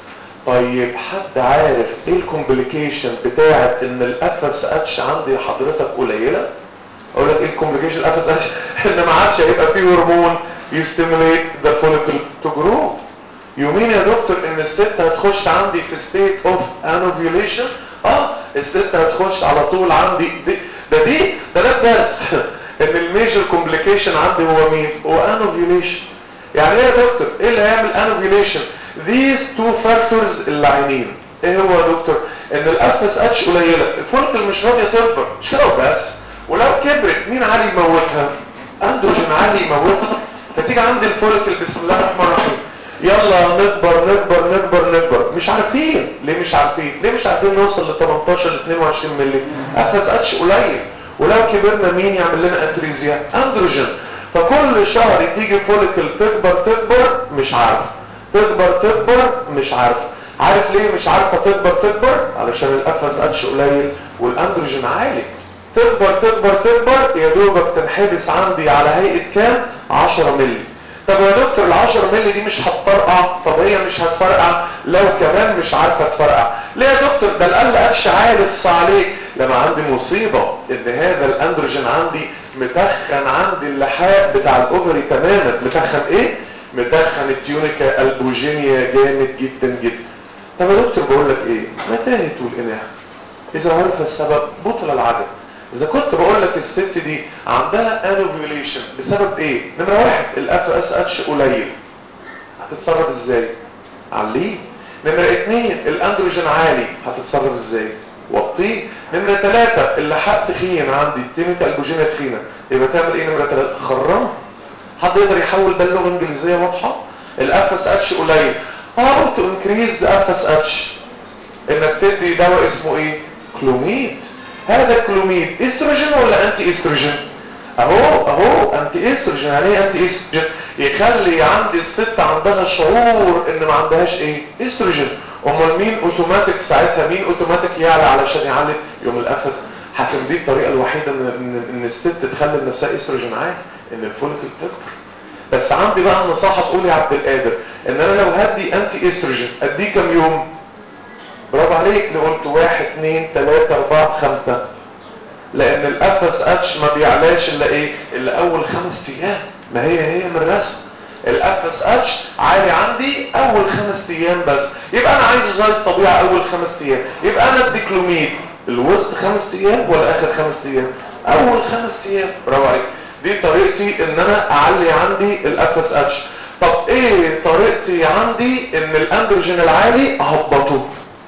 [SPEAKER 2] طيب حد عارف ايه الكومبليكيشن بتاعت ان الاف اس اتش عندي حضرتك قليله اقول لك ايه الكومبليكيشن الاف اس اتش ان ما عادش هيبقى فيه هرمون يستيموليت ذا فوليكل تو جرو يومين يا دكتور ان الست هتخش عندي في ستيت اوف انوفيوليشن اه الست هتخش على طول عندي دي ده دي ده ده الدرس ان الميجر كومبليكيشن عندي هو مين هو انوفيوليشن يعني ايه يا دكتور ايه اللي هيعمل انوفيوليشن these two factors اللي عينين ايه هو يا دكتور ان الاف اس اتش قليله الفولكل مش راضيه تكبر مش كده وبس ولو كبرت مين عالي يموتها اندروجين عالي يموتها فتيجي عندي الفولكل بسم الله الرحمن الرحيم يلا نكبر نكبر نكبر نكبر مش عارفين ليه مش عارفين ليه مش عارفين نوصل ل 18 ل 22 مللي اف اس اتش قليل ولو كبرنا مين يعمل لنا اتريزيا اندروجين فكل شهر تيجي فوليكل تكبر تكبر مش عارف تكبر تكبر مش عارف عارف ليه مش عارفه تكبر تكبر علشان الاف اس اتش قليل والاندروجين عالي تكبر تكبر تكبر يا دوبك تنحبس عندي على هيئه كام 10 مللي طب يا دكتور ال 10 مللي دي مش هتفرقع طب هي مش هتفرقع لو كمان مش عارفه تفرقع ليه يا دكتور ده الاقل قفش عالي اخص عليك لما عندي مصيبه ان هذا الاندروجين عندي متخن عندي اللحاء بتاع الاوفري تماما متخن ايه متخن التيونيكا البوجينيا جامد جدا جدا طب يا دكتور بقول لك ايه متاهه والاناث اذا عرف السبب بطل العدد اذا كنت بقول لك الست دي عندها انوفيوليشن بسبب ايه نمره واحد الاف اس اتش قليل هتتصرف ازاي عليه نمره اثنين الاندروجين عالي هتتصرف ازاي وطيه نمره ثلاثة اللحاق تخين عندي التيميكا البوجينيا تخينه يبقى تعمل ايه نمره ثلاثة خرم حد يقدر يحول ده للغه انجليزيه واضحه الاف اس اتش قليل how to increase the FSH انك تدي دواء اسمه ايه كلوميد هذا الكلوميد استروجين ولا انتي استروجين اهو اهو انتي استروجين يعني ايه انتي استروجين يخلي عندي الست عندها شعور ان ما عندهاش ايه استروجين امال مين اوتوماتيك ساعتها مين اوتوماتيك يعلى علشان يعلي يوم القفص حكم دي الطريقه الوحيده ان ان, إن الست تخلي لنفسها استروجين عالي ان الفوليكل تكبر بس عندي بقى النصيحه تقول يا عبد القادر ان انا لو هدي انتي استروجين اديه كام يوم برافو عليك اللي قلت واحد اثنين ثلاثة اربعة خمسة لان الاف اس اتش ما بيعلاش الا ايه الا اول خمس ايام ما هي هي من الرسم الاف اس اتش عالي عندي اول خمس ايام بس يبقى انا عايزه زي الطبيعه اول خمس ايام يبقى انا ادي كلوميد الوسط خمس ايام ولا اخر خمس ايام اول خمس ايام برافو عليك دي طريقتي ان انا اعلي عندي الاف اس اتش طب ايه طريقتي عندي ان الاندروجين العالي اهبطه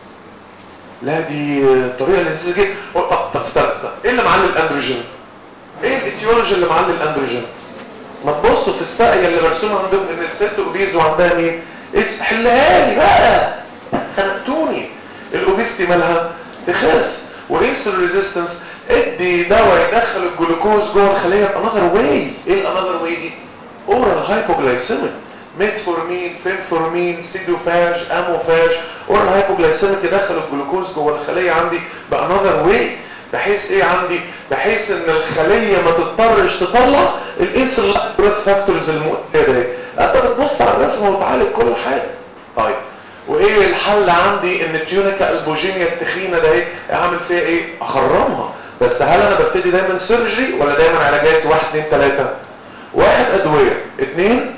[SPEAKER 2] لا دي طريقه لذيذه جدا طب طب استنى استنى ايه اللي معلي الاندروجين ايه الايتيولوجي اللي معلي الاندروجين ما تبصوا في الساقيه اللي مرسومه عندكم ان الست اوبيز وعندها مين إيه؟ حلها لي بقى خنقتوني الاوبيستي مالها تخس والانسولين ريزيستنس ادي دواء يدخل الجلوكوز جوه الخليه بانذر واي ايه الانذر واي دي اورال هايبوجلايسيميك ميتفورمين فينفورمين سيدوفاج اموفاج اورال هايبوجلايسيميك يدخل الجلوكوز جوه الخليه عندي بانذر واي بحيث ايه عندي بحيث ان الخليه ما تضطرش تطلع الانسولين جروث فاكتورز المؤثره دي انت بتبص على الرسمه وتعالج كل حاجه طيب وايه الحل عندي ان التيونيكا البوجينيا التخينه ده ايه اعمل فيها ايه اخرمها بس هل انا ببتدي دايما سيرجري ولا دايما علاجات واحد اتنين تلاته واحد ادويه اتنين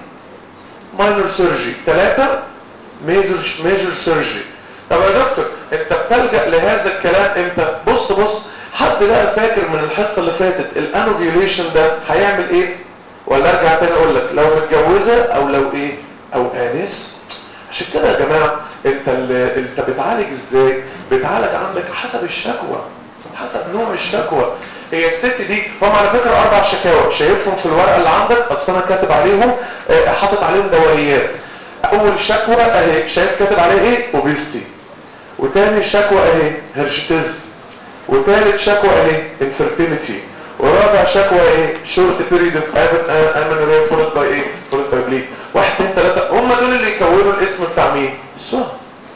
[SPEAKER 2] ماينور سيرجري ثلاثة ميجر ميجر سيرجري طب يا دكتور انت بتلجأ لهذا الكلام امتى بص بص حد بقى فاكر من الحصة اللي فاتت الانوفيوليشن ده هيعمل ايه ولا ارجع تاني اقول لك لو متجوزة او لو ايه او انس عشان كده يا جماعة انت اللي انت بتعالج ازاي بتعالج عندك حسب الشكوى حسب نوع الشكوى هي الست دي هم على فكرة اربع شكاوى شايفهم في الورقة اللي عندك اصل انا كاتب عليهم اه حاطط عليهم دوائيات اول شكوى اهي شايف كاتب عليها ايه اوبيستي وتاني شكوى اهي هرشتز وتالت شكوى اهي انفيرتيليتي ورابع شكوى ايه شورت بيريد اوف امنوريا فولد باي ايه فولد باي بليد واحد اتنين تلاته هم دول اللي يكونوا الاسم بتاع مين السؤال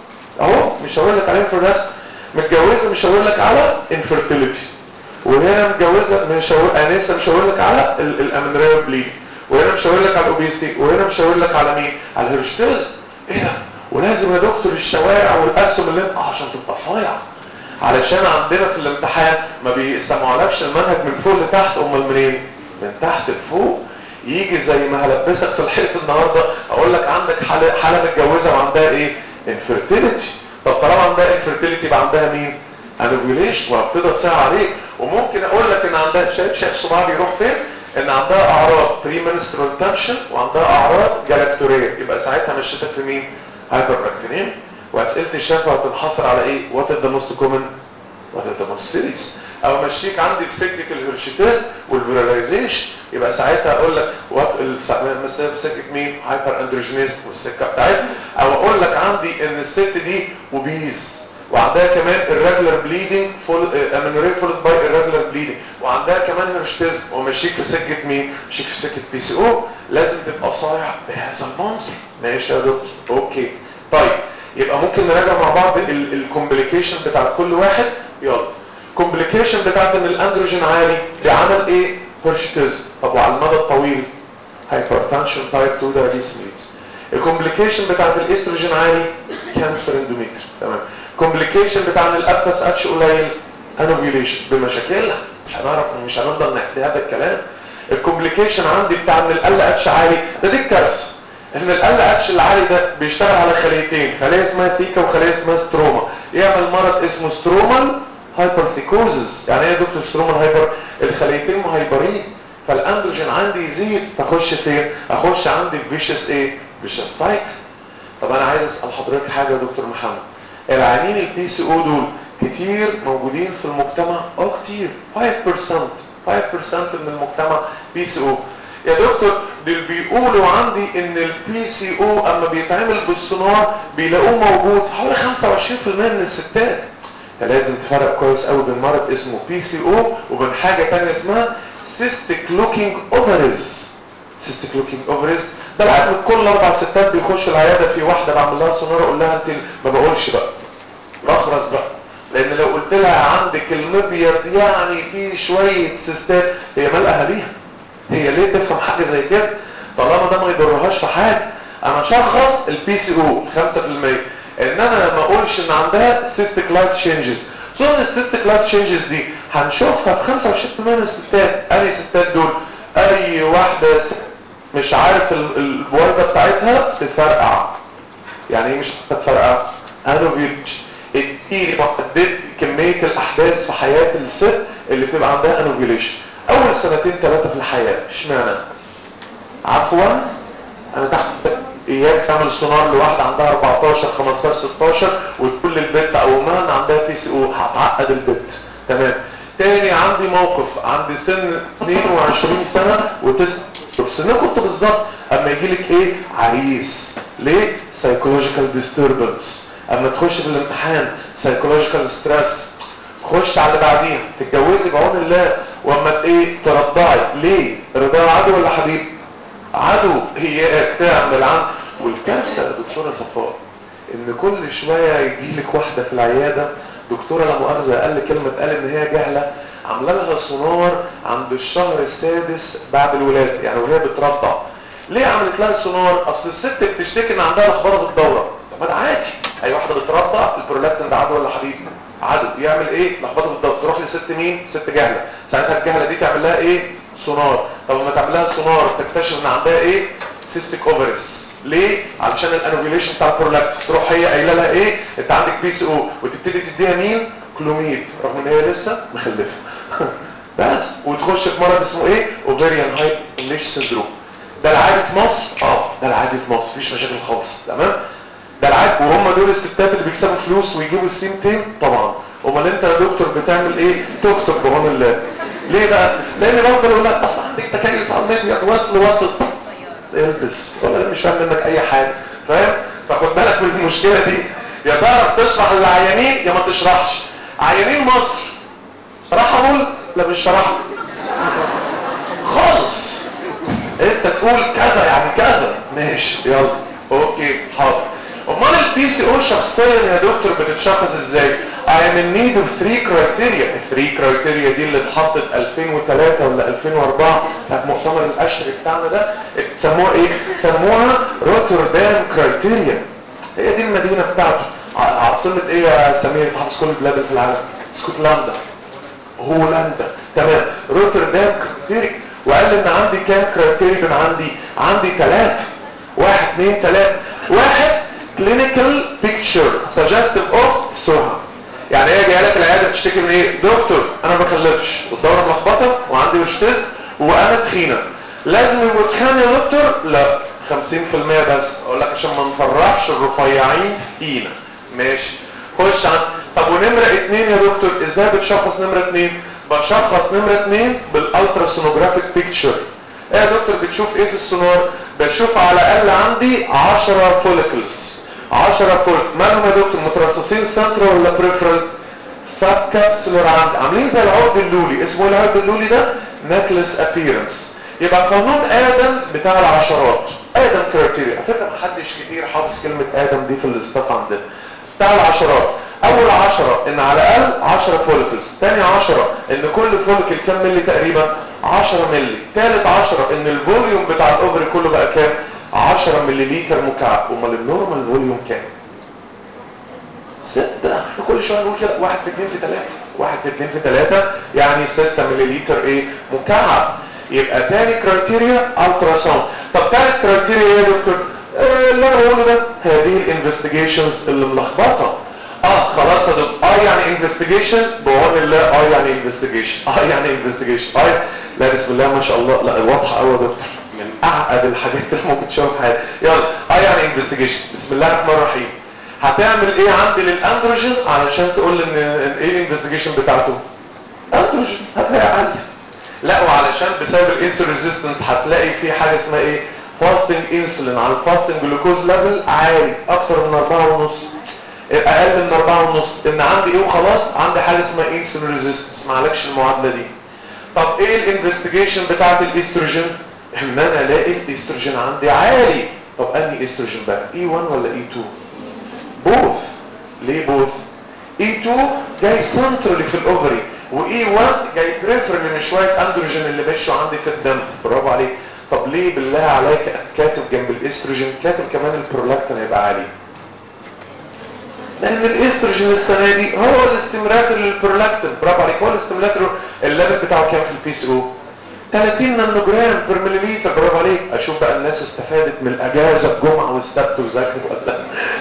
[SPEAKER 2] اهو مش هقول لك عليهم في الرسم متجوزه مش هقول لك على انفيرتيليتي وهنا متجوزه مش هقول انسه مش هقول لك على الامنوريا بليد وهنا مش هقول لك على الاوبيستي وهنا مش هقول لك على مين على الهرشتز ايه ده ولازم يا دكتور الشوارع والاسهم اللي انت عشان تبقى صايع علشان عندنا في الامتحان ما بيسمعولكش المنهج من فوق لتحت امال منين من تحت لفوق يجي زي ما هلبسك في الحيط النهارده اقول لك عندك حاله حاله متجوزه وعندها ايه انفيرتيليتي طب طالما عندها انفيرتيليتي يبقى عندها مين انوفيوليشن وابتدي اصيع عليك وممكن اقول لك ان عندها شايف شايف صباعي بيروح فين ان عندها اعراض بري منسترال تنشن وعندها اعراض جلاكتوريه يبقى ساعتها مشيتك في مين هايبر اكتينيم واسئله الشفا هتنحصر على ايه وات ذا موست كومن وات ذا موست سيريس او مشيك عندي في سكه الهرشيتاز والفيراليزيشن يبقى ساعتها اقول لك وات مثلا في سكه مين هايبر اندروجينيز والسكه بتاعتها او اقول لك عندي ان الست دي اوبيز وعندها كمان الريجولار بليدنج فول امينوريا فولد باي الريجولار بليدنج وعندها كمان هرشتيزم ومشيك في سكه مين مشيك في سكه بي سي او لازم تبقى صايع بهذا المنظر ماشي يا دكتور اوكي طيب يبقى ممكن نراجع مع بعض الكومبليكيشن بتاعت كل واحد يلا كومبليكيشن بتاعت ان الاندروجين عالي ده عمل ايه هرشتيزم طب وعلى المدى الطويل هايبرتنشن تايب 2 دايابيتس الكومبليكيشن بتاعت الاستروجين عالي كانسر اندوميتر تمام كومبليكيشن بتاع ان الاف اس اتش قليل انوفيوليشن بمشاكلها مش هنعرف مش هنفضل نحكي هذا الكلام الكومبليكيشن عندي بتاع ان ال اتش عالي ده دي الكارثه ان ال اتش العالي ده بيشتغل على خليتين خليه اسمها ثيكا وخليه اسمها ستروما يعمل مرض اسمه سترومال هايبرثيكوزس يعني ايه يا دكتور سترومال هايبر الخليتين مهايبرين فالاندروجين عندي يزيد اخش فين اخش عندي في فيشس ايه فيشس سايكل طب انا عايز اسال حضرتك حاجه يا دكتور محمد العيانين البي سي او دول كتير موجودين في المجتمع اه كتير 5% 5% من المجتمع بي سي او يا دكتور دول بيقولوا عندي ان البي سي او اما بيتعمل بالسونار بيلاقوه موجود حوالي 25% من الستات فلازم تفرق كويس قوي بين مرض اسمه بي سي او وبين حاجه ثانيه اسمها سيستيك لوكينج اوفرز سيستيك لوكينج اوفرز ده العيب من كل اربع ستات بيخشوا العياده في واحده بعمل لها سونار اقول لها انت ما بقولش بقى رخرس بقى لان لو قلت لها عندك المبيض يعني في شويه سيستات هي مالها ليها هي ليه تفهم حاجه زي كده طالما ده ما يضرهاش في حاجه انا شخص البي سي او 5% ان انا ما اقولش ان عندها سيستيك لايت تشينجز سو السيستيك لايت تشينجز دي هنشوفها في 25% من الستات انهي ستات دول اي واحده ست مش عارف البويضه بتاعتها تفرقع يعني ايه مش هتفرقع انوفيتش اديني محدد كميه الاحداث في حياه الست اللي بتبقى عندها انوفيليشن اول سنتين ثلاثه في الحياه اشمعنى عفوا انا تحت اياك تعمل سونار لواحده عندها 14 15 16 وتقول للبنت او امها ان عندها بي سي او هتعقد البنت تمام تاني عندي موقف عندي سن 22 سنه وتسع سنكم انتوا بالظبط اما يجي لك ايه عريس ليه سايكولوجيكال ديستربنس اما تخش في الامتحان سايكولوجيكال ستريس خش على اللي بعديها تتجوزي بعون الله واما ايه ترضعي ليه رضاعه عدو ولا حبيب عدو هي تعمل عن والكارثه يا دكتوره صفاء ان كل شويه يجي لك واحده في العياده دكتوره لا مؤاخذه اقل كلمه قال ان هي جهله عامله لها سونار عند الشهر السادس بعد الولاده يعني وهي بترضع ليه عملت لها سونار اصل الست بتشتكي ان عندها لخبطه في الدوره طب ما ده عادي اي واحده بترضع البرولاكتين ده عدو ولا حبيب عدو يعمل ايه لخبطه في الدوره تروح لست مين ست جهله ساعتها الجهله دي تعمل لها ايه سونار طب لما تعمل لها سونار تكتشف ان عندها ايه سيستيك اوفرس ليه علشان الانوفيليشن بتاع البرولاكت تروح هي قايله لها ايه انت عندك بي سي او وتبتدي تديها مين كلوميد رغم ان هي لسه مخلفه بس وتخش في مرض اسمه ايه اوفيريان هايبرتنشن سيندروم ده العادي في مصر اه ده العادي في مصر مفيش مشاكل خالص تمام ده العادي وهم دول الستات اللي بيكسبوا فلوس ويجيبوا السيمتين طبعا امال انت يا دكتور بتعمل ايه تكتب بعون الله ليه بقى لان بفضل اقول لك اصل عندك تكيس على المبيض وصل وسط البس ولا مش فاهم منك اي حاجه فاهم فخد بالك من المشكله دي يا تعرف تشرح للعيانين يا ما تشرحش عيانين مصر شرحهم لا مش شرحهم خالص انت تقول كذا يعني كذا ماشي يلا اوكي حاضر امال البي سي او شخصيا يا دكتور بتتشخص ازاي I am in need of three criteria الثري criteria دي اللي اتحطت 2003 ولا 2004 في مؤتمر الاشهر بتاعنا ده سموها ايه سموها روتردام كرايتيريا هي دي المدينه بتاعته عاصمه ايه يا سمير حافظ كل البلاد اللي في العالم اسكتلندا هولندا تمام روتردام كرايتيريا وقال لي ان عندي كام كرايتيريا من عندي عندي ثلاثه واحد اثنين ثلاثه واحد clinical picture suggestive of سوها يعني هي جايه لك العياده بتشتكي من ايه دكتور انا ما بخلفش والدوره ملخبطه وعندي ورشتز وانا تخينه لازم يبقوا تخان يا دكتور لا 50% بس اقول لك عشان ما نفرحش الرفيعين فينا ماشي خش عن طب ونمره اثنين يا دكتور ازاي بتشخص نمره اثنين بشخص نمره اثنين بالالترا سونوجرافيك بيكتشر ايه يا دكتور بتشوف ايه في السونار بشوف على الاقل عندي 10 فوليكلز 10 فوليك مالهم يا دكتور مترصصين سنترال ولا بريفرال سب كابسولر عندي عاملين زي العقد اللولي اسمه ايه العقد اللولي ده نكلس ابييرنس يبقى قانون ادم بتاع العشرات ادم كرايتيريا على فكره محدش كتير حافظ كلمه ادم دي في الاستاف عندنا بتاع العشرات اول عشرة ان على الاقل 10 فوليكلز تاني عشرة ان كل فوليكل كام ملي تقريبا 10 ملي ثالث عشرة ان الفوليوم بتاع الاوفري كله بقى كام 10 مليليتر مكعب امال النورمال فوليوم كام ستة احنا كل شويه نقول كده واحد في اتنين في تلاتة واحد في اتنين في تلاتة يعني ستة مليليتر ايه مكعب يبقى تاني كرايتيريا الترا ساوند طب تالت كرايتيريا ايه يا دكتور آه اللي انا بقوله ده هذه الانفستيجيشنز اللي ملخبطه اه خلاص يا دكتور اه يعني انفستيجيشن بعون الله اه يعني انفستيجيشن اه يعني انفستيجيشن اه لا بسم الله ما شاء الله لا واضحه قوي يا دكتور من اعقد الحاجات اللي ممكن تشوفها في حياتك يلا اه يعني انفستيجيشن بسم الله الرحمن الرحيم هتعمل ايه عندي للاندروجين علشان تقول ان ايه الانفستيجيشن بتاعته اندروجين هتلاقي عاليه لا وعلى علشان بسبب الانسولين ريزيستنس هتلاقي في حاجه اسمها ايه فاستنج انسولين على الفاستنج جلوكوز ليفل عالي اكتر من 4 ونص اقل من 4 ونص ان عندي ايه وخلاص عندي حاجه اسمها انسولين ريزيستنس معلكش المعادله دي طب ايه الانفستيجيشن بتاعت الاستروجين ان انا الاقي الاستروجين عندي عالي طب انهي استروجين بقى اي 1 ولا اي 2 بوث ليه بوث اي 2 جاي سنترالي في الاوفري واي 1 جاي بريفرلي من شويه اندروجين اللي مشوا عندي في الدم برافو عليك طب ليه بالله عليك كاتب جنب الاستروجين كاتب كمان البرولاكتين هيبقى عالي لان الاستروجين السنه دي هو الاستمراتور للبرولاكتين برافو عليك هو الاستمراتور الليفل بتاعه كام في البي سي او 30 نانو جرام بير مليليتر برافو عليك اشوف بقى الناس استفادت من الاجازه الجمعه والسبت وذاكروا ولا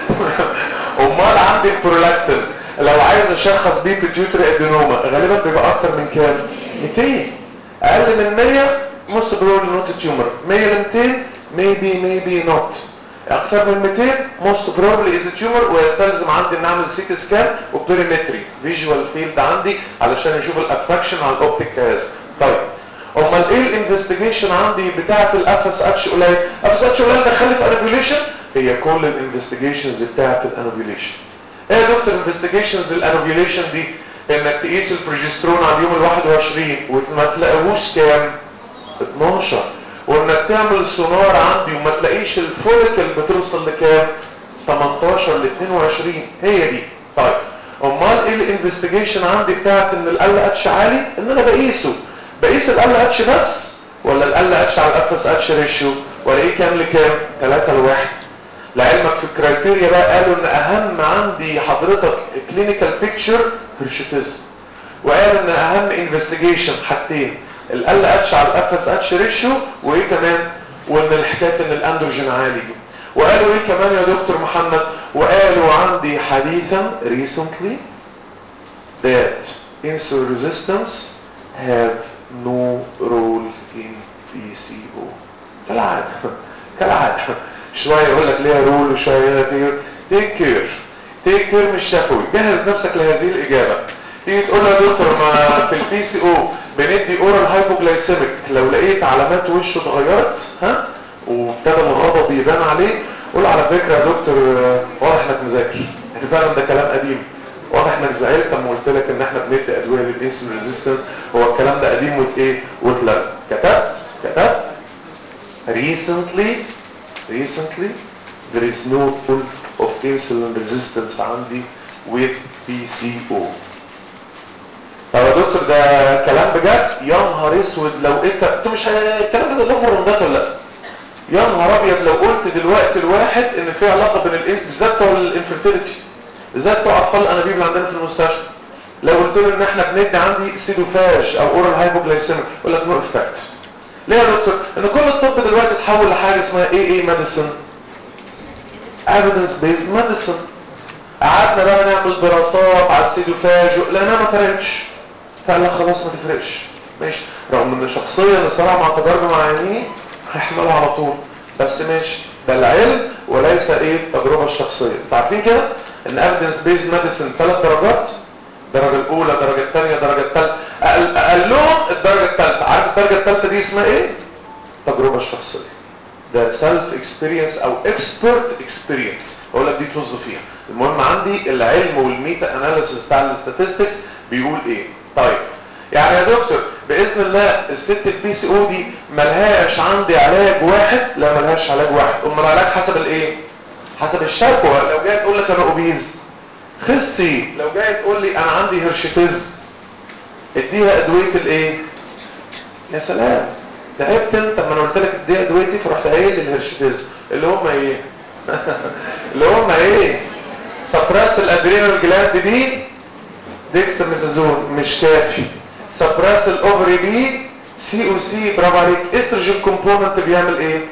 [SPEAKER 2] امال عندي البرولاكتين لو عايز اشخص بيه بيتيوتري ادينوما غالبا بيبقى اكتر من كام 200 اقل من 100 most probably not a tumor 100 ل 200 maybe maybe not اكتر من 200 most probably is a tumor ويستلزم عندي ان اعمل سيتي سكان وبريمتري فيجوال فيلد عندي علشان يشوف الافكشن على الاوبتيك جهاز طيب امال ايه الانفستيجيشن عندي بتاعه الاف اس اتش قليل اف اس اتش قليل دخلت انوفيوليشن هي كل الانفستيجيشنز بتاعه الانوفيوليشن ايه يا دكتور انفستيجيشنز الانوفيوليشن دي انك تقيس البروجسترون على اليوم ال 21 وما تلاقيهوش كام 12 وانك تعمل سونار عندي وما تلاقيش الفوليكل بتوصل لكام 18 ل 22 هي دي طيب امال ايه الانفستيجيشن عندي بتاعت ان ال اتش عالي ان انا بقيسه بقيس ال اتش بس ولا ال اتش على الاف اس اتش ريشيو ولا ايه كام لكام 3 لواحد لعلمك في الكرايتيريا بقى قالوا ان اهم عندي حضرتك كلينيكال بيكتشر هيرشوتيزم وقالوا ان اهم انفستيجيشن حاجتين ال اتش على الاف اس اتش ريشيو وايه كمان وان الحكايه ان الاندروجين عالي دي وقالوا ايه كمان يا دكتور محمد وقالوا عندي حديثا recently that insulin resistance have no role in PCO كالعادة كالعادة شوية يقول لك ليها رول وشوية يقول لك ليها تيك كير تيك كير مش شفوي جهز نفسك لهذه الإجابة تيجي تقول له يا دكتور ما في البي سي او بندي اورال هايبوجلايسيميك لو لقيت علامات وشه اتغيرت ها وابتدى الغضب يبان عليه قول على فكره يا دكتور واضح انك مذاكر يعني فعلا ده كلام قديم واضح انك زعلت لما قلت لك ان احنا بندي ادويه للانسولين ريزيستنس هو الكلام ده قديم وايه واتلغى كتبت كتبت recently recently there is no full of insulin resistance عندي with PCO طب يا دكتور ده كلام بجد يا نهار اسود لو انت انت مش ه- الكلام ده له فرندات ولا لا يا نهار ابيض لو قلت دلوقتي الواحد ان في علاقه بين الان بالذات بتوع الانفيرتيليتي بالذات بتوع اطفال الانابيب اللي عندنا في المستشفى لو قلت له ان احنا بندي عندي سيدوفاج او اورال هايبوجلايسيميك يقول لك نو افكت ليه يا دكتور ان كل الطب دلوقتي اتحول لحاجه اسمها اي اي ميديسن evidence based medicine قعدنا بقى نعمل دراسات على السيدوفاج لانها ما فرقتش فقال لك خلاص ما تفرقش ماشي رغم ان شخصيا الصراحه مع تجارب مع عينيه هيحملها على طول بس ماشي ده العلم وليس ايه التجربه الشخصيه انتوا عارفين كده ان evidence based medicine ثلاث درجات الدرجه الاولى الدرجه الثانيه الدرجه الثالثه أقل اقلهم الدرجه الثالثه عارف الدرجه الثالثه دي اسمها ايه التجربه الشخصيه ده سيلف اكسبيرينس او اكسبرت اكسبيرينس اقول لك دي طز فيها المهم عندي العلم والميتا اناليسيس بتاع الاستاتستكس بيقول ايه طيب يعني يا دكتور باذن الله الست البي سي او دي ملهاش عندي علاج واحد لا ملهاش علاج واحد امال العلاج حسب الايه حسب الشكوى لو جاي تقول لك انا اوبيز خستي لو جاي تقول لي انا عندي هرشيتيزم اديها ادويه الايه يا سلام تعبت انت لما انا قلت لك اديها ادويتي فرحت قايل الهرشيتيزم اللي هم ايه اللي هم ايه سبراس الادرينال جلاند دي ديكستاميزازون مش كافي سبراس الاوفري بي سي او سي برافو عليك استروجين كومبوننت بيعمل ايه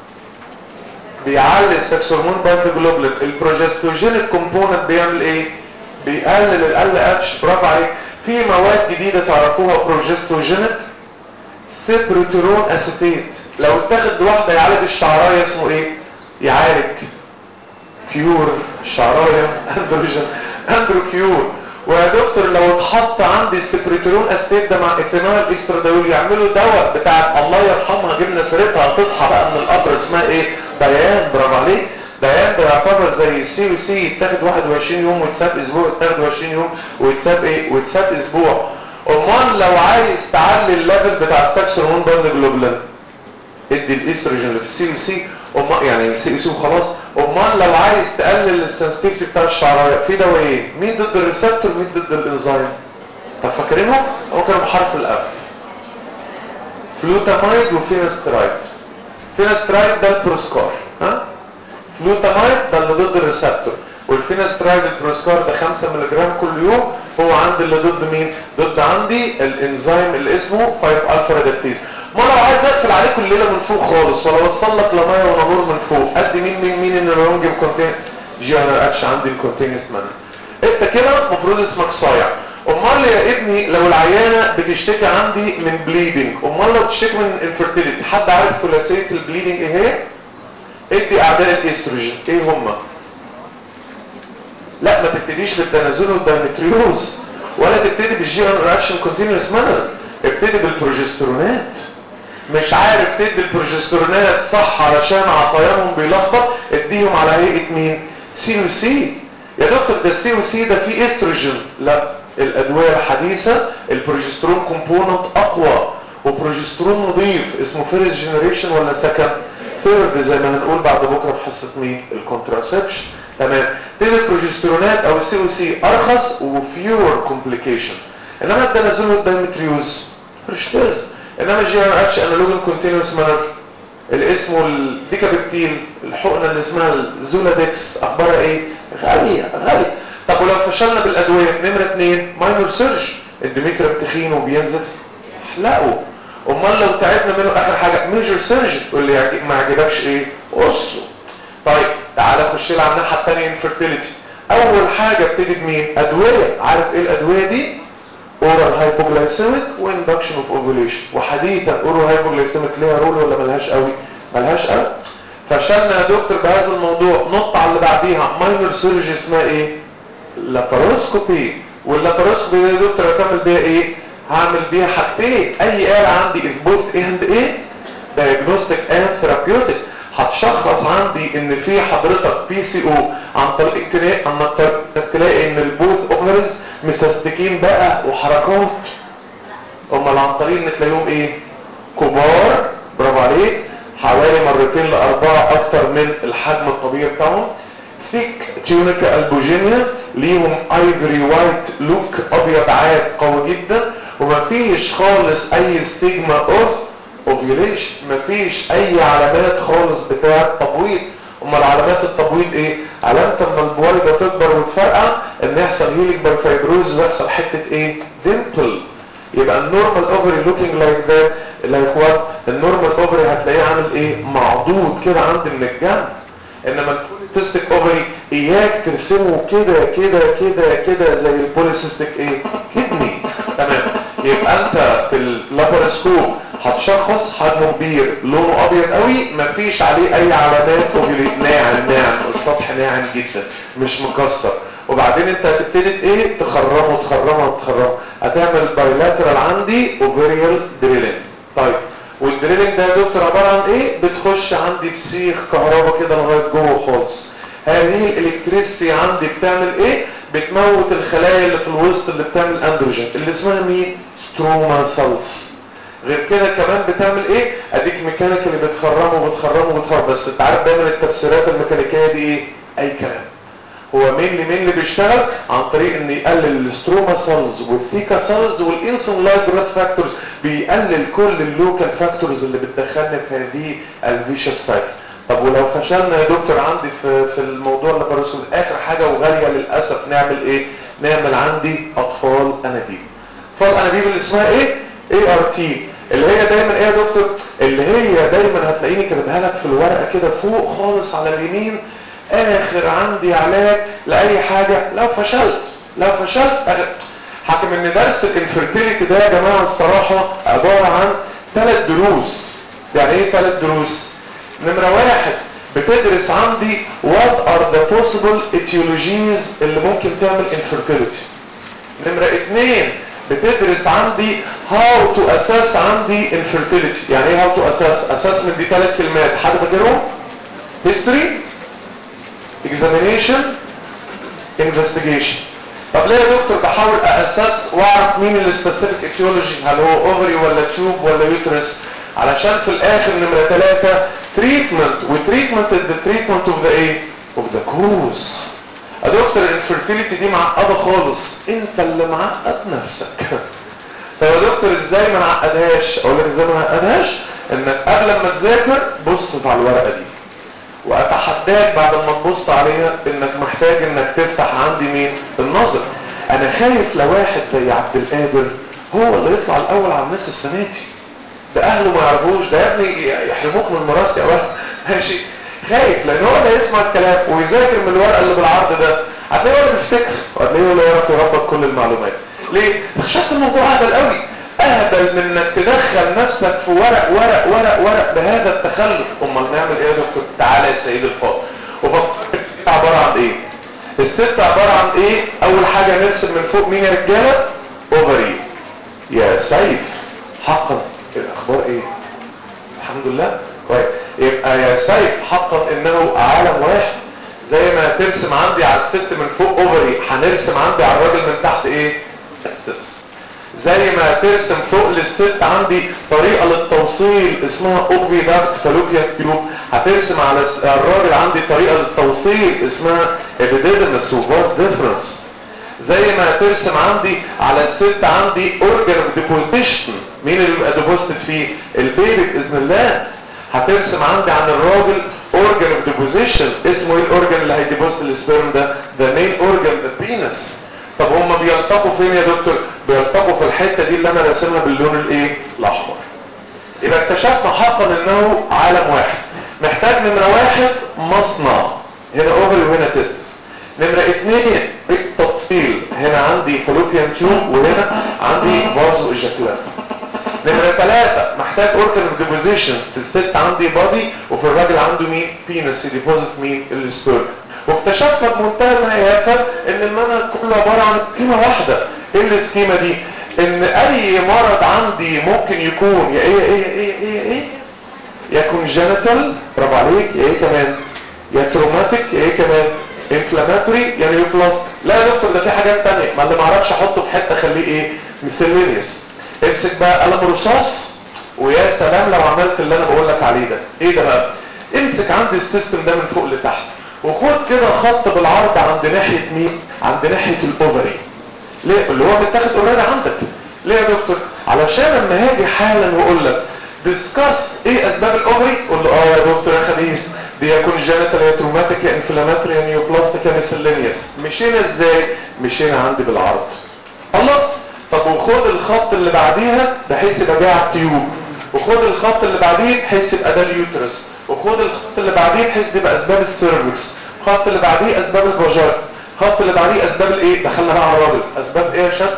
[SPEAKER 2] بيعلي السكس هرمون باند جلوبلين البروجستوجينيك كومبوننت بيعمل ايه بيقلل ال اتش برافو عليك في مواد جديده تعرفوها بروجستوجينيك سيبروتيرون اسيتيت لو اتاخد لوحده يعالج الشعرايه اسمه ايه يعالج كيور الشعرايه اندروجين اندرو كيور ويا دكتور لو اتحط عندي السكرتيرون استيت ده مع ايثينول استراديول يعملوا دواء بتاع الله يرحمها جبنا سيرتها هتصحى بقى من القبر اسمها ايه ديان برافو عليك ديان ده يعتبر زي السي او سي يتاخد 21 يوم ويتساب اسبوع يتاخد 20 يوم ويتساب ايه ويتساب اسبوع امال لو عايز تعلي الليفل بتاع السكس هرمون ده جلوبلين ادي الاستروجين اللي في السي او سي امال يعني السي او سي وخلاص امال لو عايز تقلل السنسيتيفيتي بتاع الشعرايه في دواء ايه مين ضد الريسبتور مين ضد الانزيم طب فاكرينهم هو كانوا بحرف الاف فلوتامايد وفينسترايد فينسترايد ده البروسكار ها فلوتامايد ده اللي ضد الريسبتور والفينسترايد البروسكار ده 5 ملغ كل يوم هو عندي اللي ضد مين ضد عندي الانزيم اللي اسمه 5 الفا ريدكتيز ما لو عايز اقفل عليك الليله من فوق خالص ولا اوصل لك لميه ونور من فوق قد مين مين مين ان الرونج كونتين جي انا اتش عندي الكونتينوس مان انت كده المفروض اسمك صايع امال يا ابني لو العيانه بتشتكي عندي من بليدنج امال لو بتشتكي من انفيرتيليتي حد عارف ثلاثيه البليدنج ايه هي ادي اعداء الاستروجين ايه هما لا ما تبتديش بالتنازل والدايمتريوز ولا تبتدي بالجي ان رياكشن كونتينوس مانر ابتدي بالبروجسترونات مش عارف تدي البروجسترونات صح علشان عطيانهم بيلخبط اديهم على هيئه مين سي او سي يا دكتور ده السي او سي ده فيه استروجين لا الادويه الحديثه البروجسترون كومبوننت اقوى وبروجسترون نظيف اسمه فيرست جنريشن ولا سكند ثيرد زي ما هنقول بعد بكره في حصه مين الكونتراسبشن تمام تدي البروجسترونات او السي او سي ارخص وفيور كومبليكيشن انما الدنازول والدايمتريوز برشتاز انما الجي ار اتش انالوج كونتينوس مانر اللي اسمه الديكابيبتيل الحقنه اللي اسمها الزولادكس اخبارها ايه غاليه غاليه طب ولو فشلنا بالادويه نمره اثنين ماينور سيرج الديمتر تخين وبينزف احلقه امال لو تعبنا منه اخر حاجه ميجر سيرج واللي يعجب ما عجبكش ايه قصه طيب تعالى خش لي على الناحيه الثانيه انفيرتيليتي اول حاجه ابتدي بمين ادويه عارف ايه الادويه دي اورال هايبوجلايسيميك واندكشن اوف اوفوليشن وحديثا اورال هايبوجلايسيميك ليها رول ولا ملهاش قوي ملهاش قوي فشلنا يا دكتور بهذا الموضوع نط على اللي بعديها ماينور سيرجي اسمها ايه لاباروسكوبي واللاباروسكوبي يا دكتور هتعمل بيها ايه هعمل بيها حاجتين اي آلة عندي is both and ايه diagnostic and therapeutic هتشخص عندي ان في حضرتك بي سي او عن طريق اكتلاقي انك تلاقي ان البوث اوفرز مسستكين بقى وحركات امال عن طريق ان تلاقيهم ايه كبار برافو عليك حوالي مرتين لاربعه اكتر من الحجم الطبيعي بتاعهم ثيك تيونيكا البوجينيا ليهم ايفري وايت لوك ابيض عاد قوي جدا ومفيش خالص اي ستيجما اوف اوفيوليشن مفيش اي علامات خالص بتاع تبويض امال علامات التبويض ايه علامه اما البويضه تكبر وتفرقع ان يحصل هيلينج باي فايبروز ويحصل حته ايه ديمبل يبقى النورمال اوفري لوكينج لايك ذات لايك وات النورمال اوفري هتلاقيه عامل ايه معضود كده عند من الجنب انما البوليسيستيك اوفري اياك ترسمه كده كده كده كده زي البوليسيستيك ايه كدني تمام يبقى انت في اللاباراسكوب هتشخص حجمه كبير لونه ابيض قوي مفيش عليه اي علامات اوفيلي ناعم ناعم السطح ناعم جدا مش مكسر وبعدين انت هتبتدي ايه تخرمه تخرمه تخرمه هتعمل بايلاترال عندي اوفيريال دريلين طيب والدريلين ده يا دكتور عباره عن ايه بتخش عندي بسيخ كهرباء كده لغايه جوه خالص هذه الالكتريستي عندي بتعمل ايه بتموت الخلايا اللي في الوسط اللي بتعمل اندروجين اللي اسمها مين ستروما سيلز غير كده كمان بتعمل ايه اديك ميكانيكالي بتخرمه وبتخرمه وبتخرم بس انت عارف دايما التفسيرات الميكانيكيه دي ايه اي كلام هو مين اللي مين اللي بيشتغل عن طريق ان يقلل الستروما سيلز والثيكا سيلز والانسون لايك جروث فاكتورز بيقلل كل اللوكال فاكتورز اللي بتدخلنا في هذه الفيشس سايكل طب ولو فشلنا يا دكتور عندي في في الموضوع اللي برسول اخر حاجه وغاليه للاسف نعمل ايه نعمل عندي اطفال انابيب اطفال انابيب اللي اسمها ايه اي ار تي اللي هي دايما ايه يا دكتور اللي هي دايما هتلاقيني كاتبها لك في الورقه كده فوق خالص على اليمين اخر عندي علاج لاي حاجه لو فشلت لو فشلت أخر. حكم ان درس الانفرتيليتي ده يا جماعه الصراحه عباره عن ثلاث دروس يعني ايه ثلاث دروس نمره واحد بتدرس عندي what are the possible etiologies اللي ممكن تعمل infertility نمرة اتنين بتدرس عندي how to assess عندي infertility يعني ايه how to assess assessment دي ثلاث كلمات حد فاكرهم history examination investigation طب ليه يا دكتور بحاول اساس واعرف مين السبيسيفيك اتيولوجي هل هو اوفري ولا تيوب ولا يوترس علشان في الاخر نمرة ثلاثة تريتمنت وتريتمنت ذا تريتمنت اوف ذا ايه اوف ذا كوز يا دكتور الانفيرتيليتي دي معقده خالص انت اللي معقد نفسك طب يا دكتور ازاي ما نعقدهاش اقول لك ازاي ما نعقدهاش انك قبل ما تذاكر بص على الورقه دي واتحداك بعد ما تبص عليها انك محتاج انك تفتح عندي مين النظر انا خايف لو واحد زي عبد القادر هو اللي يطلع الاول على الناس السنه دي ده اهله ما يعرفوش ده يا ابني يحرموك من الميراث يا ولد ماشي خايف لان هو اللي يسمع الكلام ويذاكر من الورقه اللي بالعرض ده هتلاقيه هو اللي بيفتكر وهتلاقيه هو اللي يعرف يربط كل المعلومات ليه؟ اكتشفت الموضوع اهبل قوي اهبل من انك تدخل نفسك في ورق ورق ورق ورق بهذا التخلف امال نعمل ايه يا دكتور تعالى يا سيد الفاضل وفكرت عباره عن ايه الست عباره عن ايه اول حاجه نرسم من فوق مين يا رجاله اوفري يا سيف حقا الاخبار ايه الحمد لله كويس يبقى يا سيف حقا انه عالم واحد زي ما ترسم عندي على الست من فوق اوفري هنرسم عندي على الراجل من تحت ايه تستس زي ما ترسم فوق للست عندي طريقة للتوصيل اسمها اوفي داكت فالوبيا تيوب هترسم على الراجل عندي طريقة للتوصيل اسمها ابيديدمس وفاس ديفرنس زي ما ترسم عندي على الست عندي اورجان اوف ديبوزيشن مين اللي بيبقى ديبوزيتد فيه البيبي باذن الله هترسم عندي عن الراجل اورجان اوف ديبوزيشن اسمه ايه الاورجان اللي هيديبوزيت السبيرم ده ذا مين اورجان ذا بينس طب هم بيلتقوا فين يا دكتور بيلتقوا في الحته دي اللي انا راسمها باللون الايه الاحمر يبقى اكتشفنا حقا انه عالم واحد محتاج نمره واحد مصنع هنا اوفري وهنا تستس نمره اثنين تفصيل هنا عندي فالوبيان تيوب وهنا عندي فازو ايجاكولات نمرة ثلاثة محتاج اورجان اوف ديبوزيشن في الست عندي بادي وفي الراجل عنده مين بينس يديبوزيت مين السبيرم واكتشفنا بمنتهى الهيافة ان المنهج كله عبارة عن سكيمة واحدة ايه السكيمة دي ان اي مرض عندي ممكن يكون يا ايه ايه ايه ايه ايه يا كونجنتال برافو عليك يا ايه كمان يا تروماتيك يا ايه كمان انفلاماتوري يعني يوبلاست لا يا دكتور ده في حاجات تانية ما اللي ما اعرفش احطه في حته اخليه ايه مسلينيوس امسك بقى قلم رصاص ويا سلام لو عملت اللي انا بقول لك عليه ده ايه ده بقى امسك عندي السيستم ده من فوق لتحت وخد كده خط بالعرض عند ناحيه مين عند ناحيه الاوفري ليه اللي هو متاخد اوريدي عندك ليه يا دكتور علشان لما هاجي حالا واقول لك ديسكاس ايه اسباب الاوفري قول له اه يا دكتور يا خبيث دي يا كونجنتال يا تروماتيك يا انفلاماتوري يا نيوبلاستيك يا ميسلينيوس مشينا ازاي مشينا عندي بالعرض الله طب وخد الخط اللي بعديها بحيث يبقى جاي على التيوب وخد الخط اللي بعديه بحيث يبقى ده اليوترس وخد الخط اللي بعديه بحيث يبقى اسباب السيرفكس الخط اللي بعديه اسباب الفاجر الخط اللي بعديه اسباب الايه دخلنا بقى على الراجل اسباب ايه يا شباب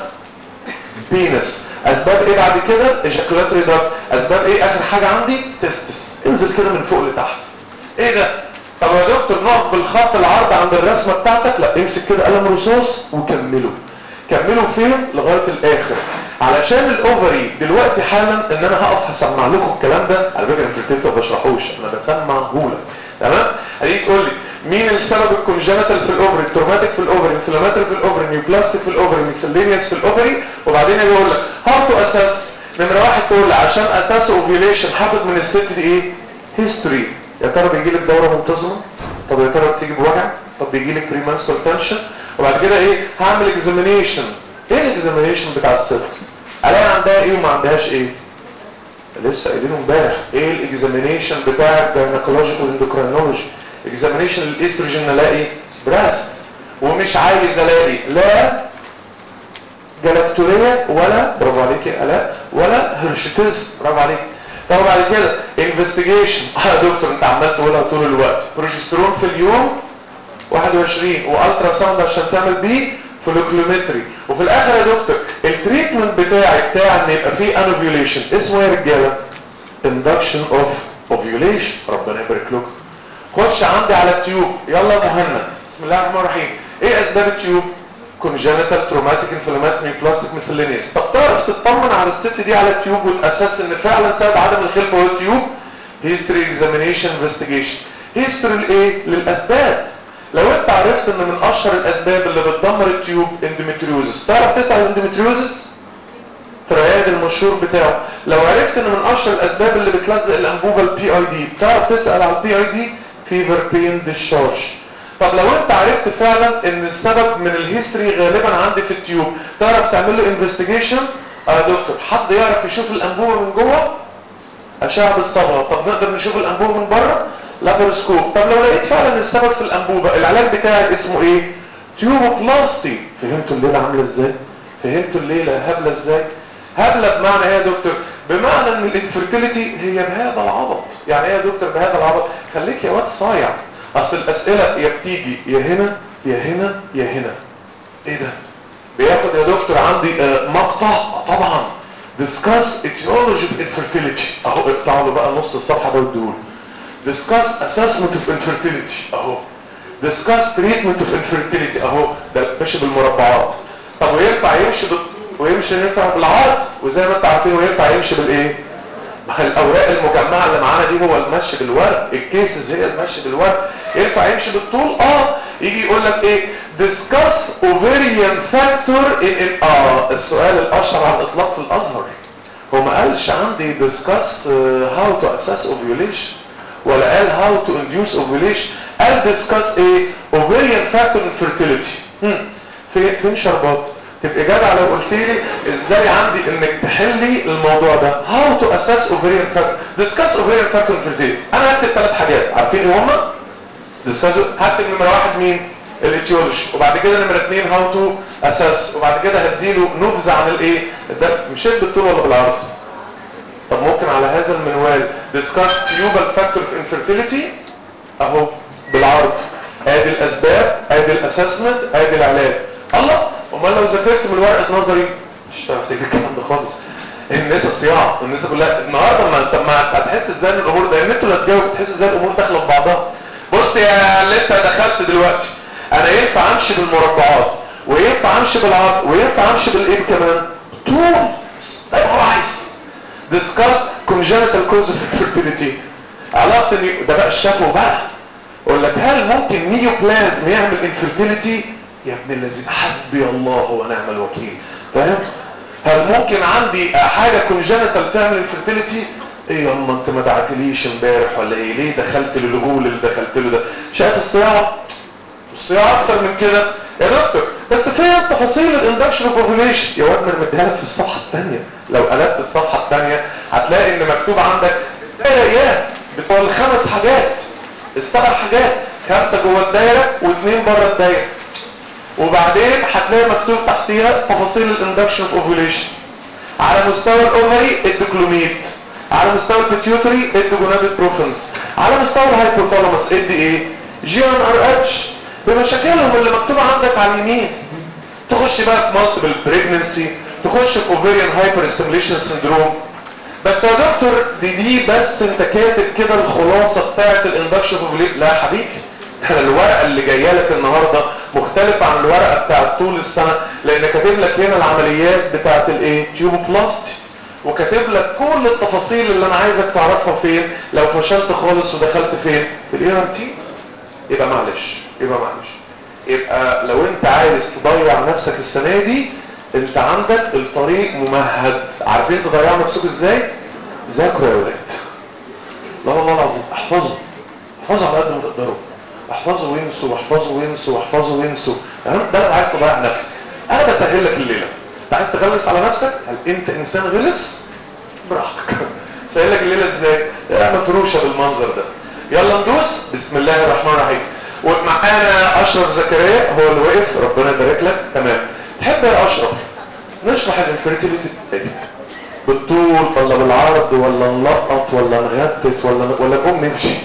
[SPEAKER 2] بينس اسباب ايه بعد كده ايجاكولاتوري داكت اسباب ايه اخر حاجه عندي تستس انزل كده من فوق لتحت ايه ده طب يا دكتور نقف بالخط العرض عند الرسمه بتاعتك لا امسك كده قلم رصاص وكمله كملوا فين لغايه الاخر علشان الاوفري دلوقتي حالا ان انا هقف هسمع لكم الكلام ده على فكره في الكتاب ما بشرحوش انا بسمعه لك تمام هتيجي تقول لي مين السبب الكونجنتال في الاوفري التروماتيك في الاوفري انفلاماتوري في الاوفري نيوبلاستيك في الاوفري ميسلينيوس في الاوفري وبعدين اجي اقول لك هاو تو اساس نمره واحد تقول لي عشان اساس اوفيوليشن هاخد من الست دي ايه هيستوري يا ترى بيجي لك دوره منتظمه طب يا ترى بتيجي بوجع طب بيجي لك بريمنسترال تنشن وبعد كده ايه هعمل اكزامينيشن ايه الاكزامينيشن بتاع الست الاقي عندها ايه وما عندهاش ايه لسه قايلينه امبارح ايه الاكزامينيشن بتاع الجاينيكولوجيكال اندوكرينولوجي اكزامينيشن للاستروجين الاقي براست ومش عايز الاقي لا جلاكتوريا ولا برافو عليك يا الاء ولا هرشتز برافو عليك طب بعد كده انفستيجيشن اه يا دكتور انت عمال تقولها طول الوقت بروجسترون في اليوم 21 والترا ساوند عشان تعمل بيه فلوكلومتري وفي الاخر يا دكتور التريتمنت بتاعي بتاع ان يبقى فيه انوفيوليشن اسمه ايه يا رجاله induction of ovulation ربنا يبارك لكم خش عندي على التيوب يلا يا مهند بسم الله الرحمن الرحيم ايه اسباب التيوب congenital traumatic inflammatory plastic miscellaneous طب تعرف تطمن على الست دي على التيوب وتاسس ان فعلا سبب عدم الخلفه هو التيوب history examination investigation history لايه للاسباب لو انت عرفت ان من اشهر الاسباب اللي بتدمر التيوب اندوميتريوزس تعرف تسال الاندوميتريوزس ترياد المشهور بتاعه لو عرفت ان من اشهر الاسباب اللي بتلزق الانبوبه البي اي دي تعرف تسال على البي اي دي فيفر بين ديشارج طب لو انت عرفت فعلا ان السبب من الهيستوري غالبا عندي في التيوب تعرف تعمل له انفستيجيشن اه دكتور حد يعرف يشوف الانبوبه من جوه اشعه بالصبغه طب نقدر نشوف الانبوبه من بره لابروسكوب طب لو لقيت فعلا السبب في الانبوبه العلاج بتاعي اسمه ايه تيوبوبلاستي فهمتوا الليله عامله ازاي فهمتوا الليله هبله ازاي هبله بمعنى ايه يا دكتور بمعنى ان الانفرتيليتي هي بهذا العبط يعني ايه يا دكتور بهذا العبط خليك يا واد صايع اصل الاسئله يا بتيجي يا هنا يا هنا يا هنا ايه ده بياخد يا دكتور عندي آه مقطع آه طبعا discuss etiology of infertility اهو اقطع له بقى نص الصفحه ده واديهوله discuss assessment of infertility اهو discuss treatment of infertility اهو ده ماشي بالمربعات طب وينفع يمشي بال... ويمشي ينفع بالعرض وزي ما انتم عارفين وينفع يمشي بالايه ما الاوراق المجمعه اللي معانا دي هو المشي بالورق الكيسز هي المشي بالورق ينفع يمشي بالطول اه يجي يقول لك ايه discuss ovarian factor in, in اه السؤال الاشهر على الاطلاق في الازهر هو ما قالش عندي discuss uh, how to assess ovulation ولا قال how to induce ovulation قال discuss ايه ovarian factor in fertility هم. فين فين شربات تبقى جدع لو قلت لي ازاي عندي انك تحلي الموضوع ده how to assess ovarian factor discuss ovarian factor in fertility انا هكتب ثلاث حاجات عارفين ايه هما discuss هكتب نمره واحد مين الاتيولوجي وبعد كده نمره اثنين هاو تو اساس وبعد كده هديله نبذه عن الايه ده مشيت بالطول ولا بالعرض طب ممكن على هذا المنوال discuss tubal factor of infertility اهو بالعرض ادي الاسباب ادي الاسسمنت ادي العلاج الله امال لو ذاكرت من ورقه نظري مش هتعرف تجيب الكلام ده خالص الناس صياعه الناس كلها النهارده لما سمعت هتحس ازاي ان الامور ده ان انتوا اللي هتجاوب تحس ازاي الامور داخله في بعضها بص يا اللي انت دخلت دلوقتي انا ينفع امشي بالمربعات وينفع امشي بالعرض وينفع امشي بالايه كمان طول زي ما هو عايز discuss congenital cause of infertility علاقه ده بقى الشفوي بقى اقول لك هل ممكن نيوبلازم يعمل انفيرتيليتي يا ابن الذين حسبي الله ونعم الوكيل فاهم هل ممكن عندي حاجه كونجنتال تعمل انفيرتيليتي ايه ياما انت ما دعتليش امبارح ولا ايه ليه دخلت للغول اللي دخلت له ده شايف الصياعه الصياعه اكتر من كده يا دكتور بس فين تفاصيل الاندكشن اوف اوفيليشن يا واد انا مديها لك في الصفحه الثانيه لو قلبت الصفحه الثانيه هتلاقي ان مكتوب عندك الدايره بتوع الخمس حاجات السبع حاجات خمسه جوه الدايره واثنين بره الدايره وبعدين هتلاقي مكتوب تحتيها تفاصيل الاندكشن اوف اوفيليشن على مستوى الاوفري الديكلوميت على مستوى البيتيوتري ادي جوناديد بروفنس على مستوى الهايبوثالاموس ادي ايه جي ان ار اتش بمشاكلهم اللي مكتوبه عندك على اليمين تخش بقى في مالتيبل بريجنسي تخش في اوفيريان هايبر ستيميليشن سندروم بس يا دكتور دي دي بس انت كاتب كده الخلاصه بتاعت الاندكشن اوف لا يا حبيبي انا الورقه اللي جايه لك النهارده مختلفه عن الورقه بتاعت طول السنه لان كاتب لك هنا العمليات بتاعت الايه تيوبوبلاستي وكاتب لك كل التفاصيل اللي انا عايزك تعرفها فين لو فشلت خالص ودخلت فين في الاي ار تي يبقى معلش يبقى معلش يبقى لو انت عايز تضيع نفسك السنه دي انت عندك الطريق ممهد عارفين تضيعوا نفسكم ازاي ذاكروا يا ولاد لا والله العظيم احفظوا احفظوا على قد ما تقدروا احفظوا وينسوا واحفظوا وينسوا واحفظوا وينسوا ده لو عايز تضيع نفسك انا بسهل لك الليله انت عايز تغلس على نفسك هل انت انسان غلس براحتك سهل لك الليله ازاي لا مفروشه بالمنظر ده يلا ندوس بسم الله الرحمن الرحيم ومعانا اشرف زكريا هو اللي وقف ربنا يبارك لك تمام تحب يا اشرف نشرح الانفيرتيليتي بالطول ولا بالعرض ولا نلقط ولا نغتت ولا ولا نقوم نمشي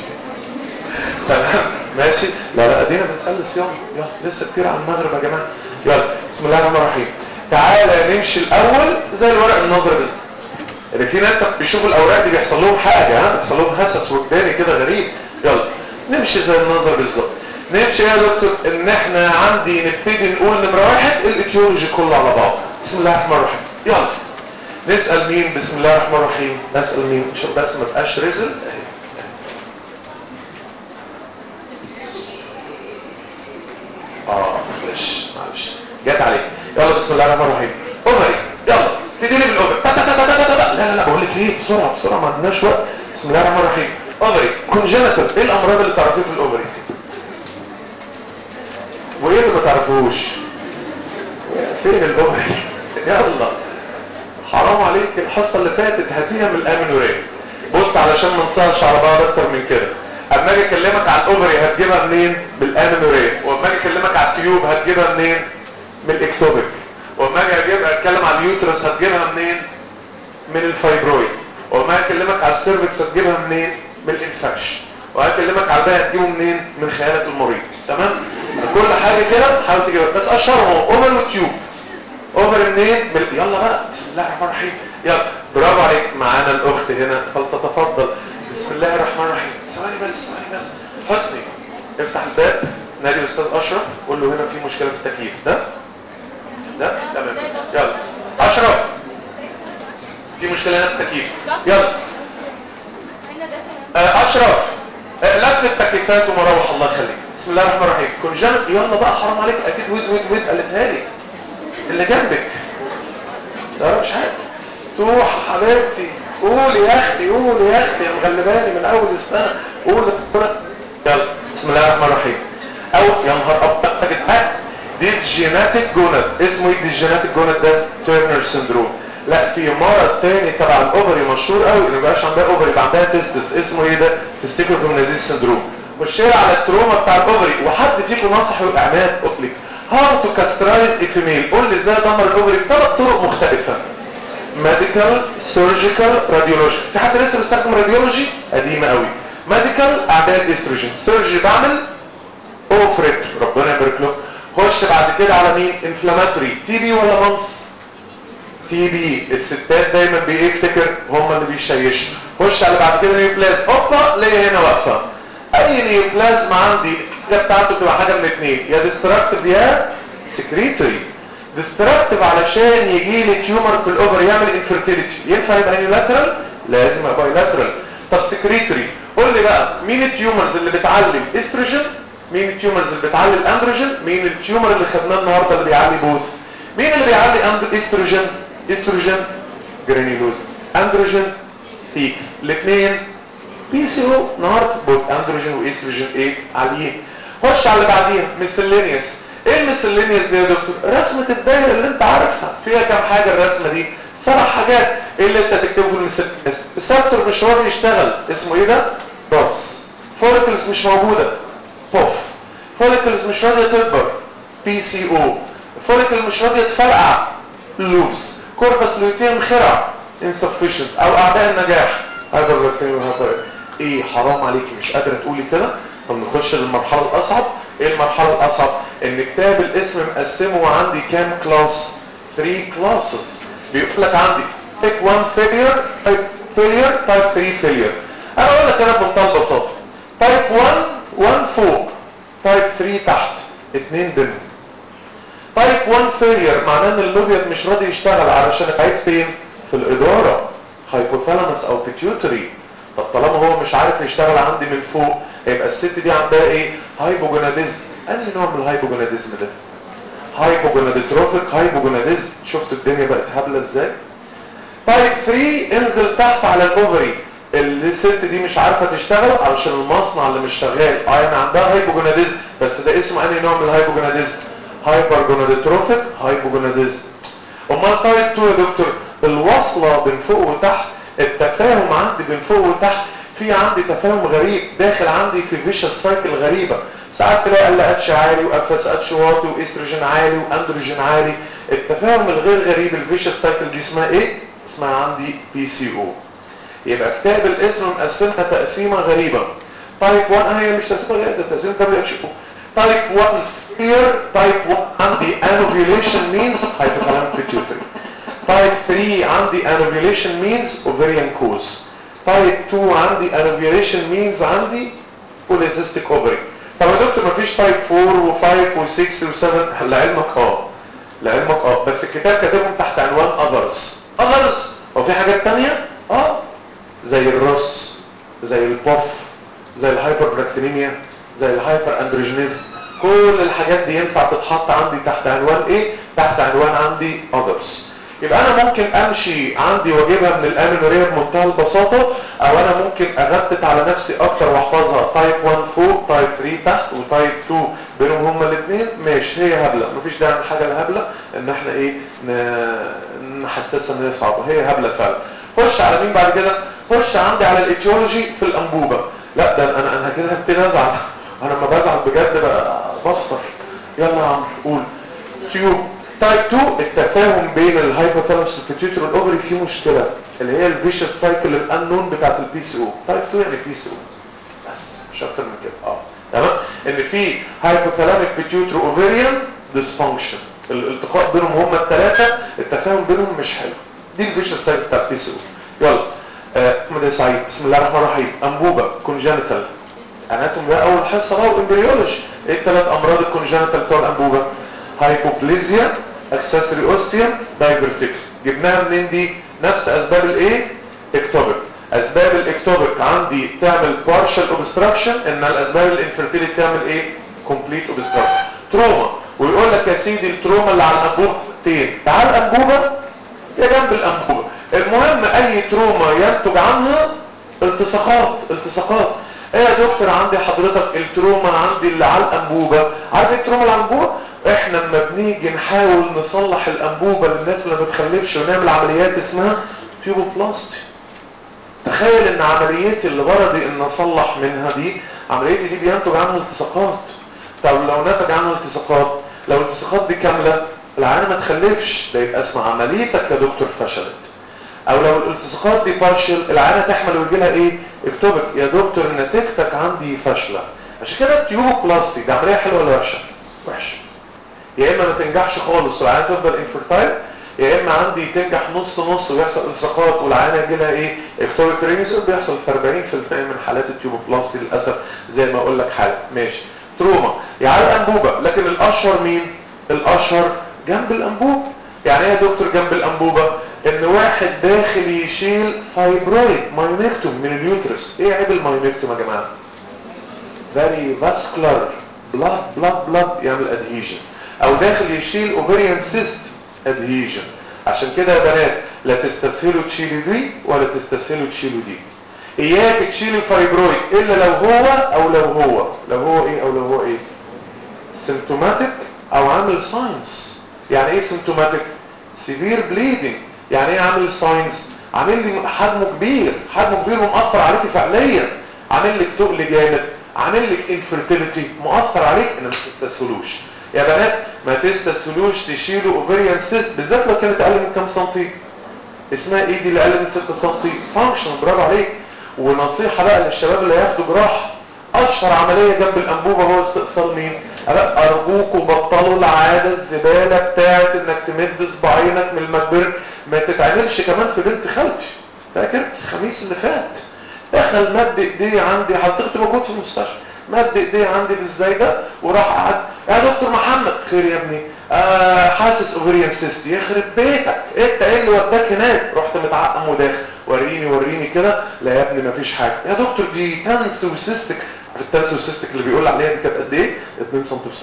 [SPEAKER 2] تمام ماشي لا لا ادينا بنسلس يلا يلا لسه كتير على المغرب يا جماعه يلا بسم الله الرحمن الرحيم تعالى نمشي الاول زي الورق النظري بالظبط اللي في ناس بيشوفوا الاوراق دي بيحصل لهم حاجه ها بيحصل لهم هسس وجداني كده غريب يلا نمشي زي النظر بالظبط نمشي يا دكتور ان احنا عندي نبتدي نقول نمره واحد الايتيولوجي كله على بعض بسم الله الرحمن الرحيم يلا نسال مين بسم الله الرحمن الرحيم نسال مين عشان بس ما تبقاش رزل اه معلش معلش جت عليك يلا بسم الله الرحمن الرحيم اوفري يلا ابتدي لي بالاوفر تا- تا- تا- تا- تا- تا- تا. لا لا لا بقول لك ايه بسرعه بسرعه ما عندناش وقت بسم الله الرحمن الرحيم اوفري كونجنتال ايه الامراض اللي تعرفيها في الاوفري وايه اللي ما تعرفوش فين الاوفري يلا حرام عليك الحصه اللي فاتت هاتيها من الامينوريه بص علشان ما نسهرش على بعض اكتر من كده اما اجي اكلمك على الاوفري هتجيبها منين بالامينوريه واما اجي اكلمك على التيوب هتجيبها منين من الاكتوبيك واما اجي اجيب اتكلم على اليوترس هتجيبها منين من الفايبرويد وما اكلمك على السيرفكس هتجيبها منين من الانفكشن وهكلمك على الباقي هتجيبه منين من خيانه المريض تمام كل حاجه كده حاول تجيبها بس اشهرهم اوفر وتيوب اوفر منين من يلا بقى بسم الله الرحمن الرحيم يلا برافو عليك معانا الاخت هنا فلتتفضل بسم الله الرحمن الرحيم ثواني بس ثواني بس حسني افتح الباب نادي الاستاذ اشرف قول له هنا في مشكله في التكييف ده ده تمام يلا اشرف في مشكله هنا في التكييف يلا آه، اشرف آه، لف التكييفات ومروح الله يخليك بسم الله الرحمن الرحيم كونجنت يلا بقى حرام عليك اكيد ويد ويد ويد قالتها لي اللي جنبك لا مش عارف تروح حبيبتي قولي يا اختي قولي يا اختي يا مغلباني من اول السنه قولي يلا بسم الله الرحمن الرحيم او يا نهار ابيض يا جدعان ديز جيناتيك جوناد اسمه ايه ديز جيناتيك جوناد ده تيرنر سندروم لا في مرض تاني تبع الاوفري مشهور قوي اللي مبقاش عندها اوفري يبقى عندها تستس اسمه ايه ده تستيكو كومنازيس سندروم والشير على التروما بتاع الاوفري وحد فيكم نصح عماد اطلق هاو تو كاسترايز a female قول لي ازاي ادمر الاوفري بثلاث طرق مختلفه ميديكال سيرجيكال راديولوجي في حد لسه بيستخدم راديولوجي قديمه قوي ميديكال اعداد استروجين سيرجي بعمل اوفريت ربنا يبارك له خش بعد كده على مين انفلاماتوري تي بي ولا ممس تي بي الستات دايما بيفتكر هم اللي بيشيشوا خش على بعد كده نيوبلازم اوبا ليا هنا واقفه اي نيوبلازم عندي الحاجه بتاعته تبقى حاجه من اثنين يا ديستراكتيف يا سكريتوري ديستراكتيف علشان يجي لي تيومر في الاوفر يعمل انفيرتيليتي ينفع يبقى يونيلاترال لازم يبقى بايلاترال طب سكريتوري قول لي بقى مين التيومرز اللي بتعلي الاستروجين مين التيومرز اللي بتعلي الاندروجين مين التيومر اللي خدناه النهارده اللي بيعلي بوث مين اللي بيعلي أند- استروجين استروجين جرانيلوز اندروجين فيك الاثنين بي سي او نهارده بوث اندروجين واستروجين ايه عاليين خش على اللي بعديها ميسلينيوس ايه الميسلينيوس دي يا دكتور رسمه الدايره اللي انت عارفها فيها كام حاجه الرسمه دي سبع حاجات ايه اللي انت تكتبه في الميسلينيوس السبتر مش راضي يشتغل اسمه ايه ده بوس فوليكلز مش موجوده بوف فوليكلز مش راضيه تكبر بي سي او فوليكل مش راضيه تفرقع لوبس كوربس لوتيم خرع insufficient او اعداء النجاح هذا البكتيريا هذا ايه حرام عليكي مش قادره تقولي كده طب نخش للمرحله الاصعب ايه المرحله الاصعب ان كتاب الاسم مقسمه عندي كام كلاس 3 كلاسز بيقول لك عندي تايب 1 فيلير تايب فيلير تايب 3 فيلير انا اقول لك انا بمنتهى البساطه تايب 1 1 فوق تايب 3 تحت اثنين بينهم تايب 1 فيلير معناه ان اللوبيد مش راضي يشتغل علشان العيب فين في الاداره هايبوثالاموس او بيتيوتري طب طالما هو مش عارف يشتغل عندي من فوق هيبقى الست دي عندها ايه هايبوجوناديزم انهي نوع من الهايبوجوناديزم ده هايبوجوناديتروفيك هايبوجوناديزم شفتوا الدنيا بقت هبله ازاي تايب 3 انزل تحت على الاوفري الست دي مش عارفه تشتغل علشان المصنع اللي مش شغال اه يعني عندها هايبوجوناديزم بس ده اسمه انهي نوع من الهايبوجوناديزم هايبرجوناديتروفيك هايبوجوناديزم امال تايب 2 يا دكتور الوصله بين فوق وتحت التفاهم عندي بين فوق وتحت في عندي تفاهم غريب داخل عندي في فيشس سايكل غريبه ساعات تلاقي ال اتش عالي واف اس اتش واطي واستروجين عالي واندروجين عالي التفاهم الغير غريب الفيشس سايكل دي اسمها ايه اسمها عندي بي سي او يبقى كتاب الاسم مقسمها تقسيمه غريبه تايب 1 هي مش تقسيمه غريبه ده تقسيم دبليو اتش او تايب 1 فير تايب 1 عندي انوفيوليشن مينز هايبوثالاميك بيتيوتري تايب 3 عندي انوفيوليشن مينز اوفريان كوز تايب 2 عندي انوفيوليشن مينز عندي بوليسيستيك اوفري طب يا دكتور مفيش تايب 4 و5 و6 و7 لعلمك اه لعلمك اه بس الكتاب كاتبهم تحت عنوان اذرز اذرز هو في حاجات تانية اه زي الرص زي البوف زي الهايبر براكتينيميا زي الهايبر اندروجينيزم كل الحاجات دي ينفع تتحط عندي تحت عنوان ايه تحت عنوان عندي others يبقى انا ممكن امشي عندي واجيبها من الامينوريا بمنتهى البساطه او انا ممكن اغتت على نفسي اكتر واحفظها تايب 1 فوق تايب 3 تحت وتايب 2 بينهم هما الاثنين ماشي هي هبله مفيش داعي للحاجه الهبله ان احنا ايه نحسسها ان هي صعبه هي هبله فعلا خش على مين بعد كده خش عندي على الايتيولوجي في الانبوبه لا ده انا انا كده هبتدي ازعل انا لما بزعل بجد بقى بفطر يلا يا عمرو قول تيوب تايب 2 التفاهم بين الهايبوثالاموس والبيتيوتري والاوفري فيه مشكله اللي هي الفيشس سايكل الانون بتاعت البي سي او تايب 2 يعني بي سي او بس مش اكتر من كده اه تمام ان في هايبوثالاميك بيتيوتري اوفريان ديسفانكشن الالتقاء بينهم هم الثلاثه التفاهم بينهم مش حلو دي الفيشس سايكل بتاعت البي سي او يلا احمد آه سعيد بسم الله الرحمن الرحيم انبوبه كونجنتال اناتوم ده اول حصه بقى وامبريولوجي ايه الثلاث امراض الكونجنتال بتوع الانبوبه هايبوبليزيا اكسسوري اوستيوم دايبرتيك جبناها منين دي نفس اسباب الايه اكتوبك اسباب الاكتوبك عندي تعمل partial obstruction ان الاسباب الانفيرتيليتي تعمل ايه complete obstruction تروما ويقول لك يا سيدي التروما اللي على الانبوبه تين تعال الانبوبه يا جنب الانبوبه المهم اي تروما ينتج عنها التصاقات التصاقات ايه يا دكتور عندي حضرتك التروما عندي اللي على الانبوبه عارف التروما اللي على الانبوبه احنا لما بنيجي نحاول نصلح الانبوبه للناس اللي ما بتخلفش ونعمل عمليات اسمها تيوبوبلاستي تخيل ان عمليتي اللي غرضي ان اصلح منها دي عمليتي دي بينتج عنها التصاقات طب لو نتج عنها التصاقات لو الالتصاقات دي كامله العيانه ما تخلفش ده يبقى اسم عمليتك يا دكتور فشلت او لو الالتصاقات دي بارشل العيانه تحمل ويجي لها ايه اكتبك يا دكتور نتيجتك عندي فاشله عشان كده التيوبوبلاستي دي عمليه حلوه ولا وحشه وحشه يا اما ما تنجحش خالص والعيانه تفضل انفيرتايل يا اما عندي تنجح نص نص ويحصل الصاقات والعيانه يجي لها ايه اكتوبيك رينيس بيحصل في 40% من حالات التيوبوبلاستي للاسف زي ما اقول لك حاله ماشي تروما يعني الانبوبه لكن الاشهر مين الاشهر جنب الانبوبه يعني ايه يا دكتور جنب الانبوبه ان واحد داخل يشيل فايبرويد مايونكتوم من اليوترس ايه عيب المايونكتوم يا جماعه very vascular blood blood blood يعمل adhesion او داخل يشيل ovarian cyst adhesion عشان كده يا بنات لا تستسهلوا تشيلوا دي ولا تستسهلوا تشيلوا دي اياك تشيل الفايبرويد الا لو هو او لو هو لو هو ايه او لو هو ايه سيمتوماتيك او عامل ساينس يعني ايه سيمتوماتيك سيفير بليدنج يعني ايه عامل ساينس عامل لي حجمه كبير حجمه كبير ومؤثر عليكي فعليا عامل لك تقل جامد عامل لك انفيرتيليتي مؤثر عليك ان ما تستسهلوش يا بنات ما تستسهلوش تشيلوا اوفريان سيست بالذات لو كانت اقل من كام سنتي اسمها ايه دي اللي اقل من 6 سنتي فانكشن برافو عليك ونصيحه بقى للشباب اللي هياخدوا جراحه اشهر عمليه جنب الانبوبه هو استئصال مين ارجوكوا بطلوا العاده الزباله بتاعت انك تمد صباعينك من المجبر ما تتعملش كمان في بنت خالتي فاكر الخميس اللي فات دخل مد ايديه عندي حضرتك موجود في المستشفى مد ايديه عندي في الزايده وراح قعد يا دكتور محمد خير يا ابني آه حاسس اوفريان سيست يخرب بيتك انت ايه اللي وداك هناك رحت متعقم وداخل وريني وريني كده لا يا ابني مفيش حاجه يا دكتور دي تنس وسيستك التنس والسيستك اللي بيقول عليها دي كانت قد ايه 2 سم في سم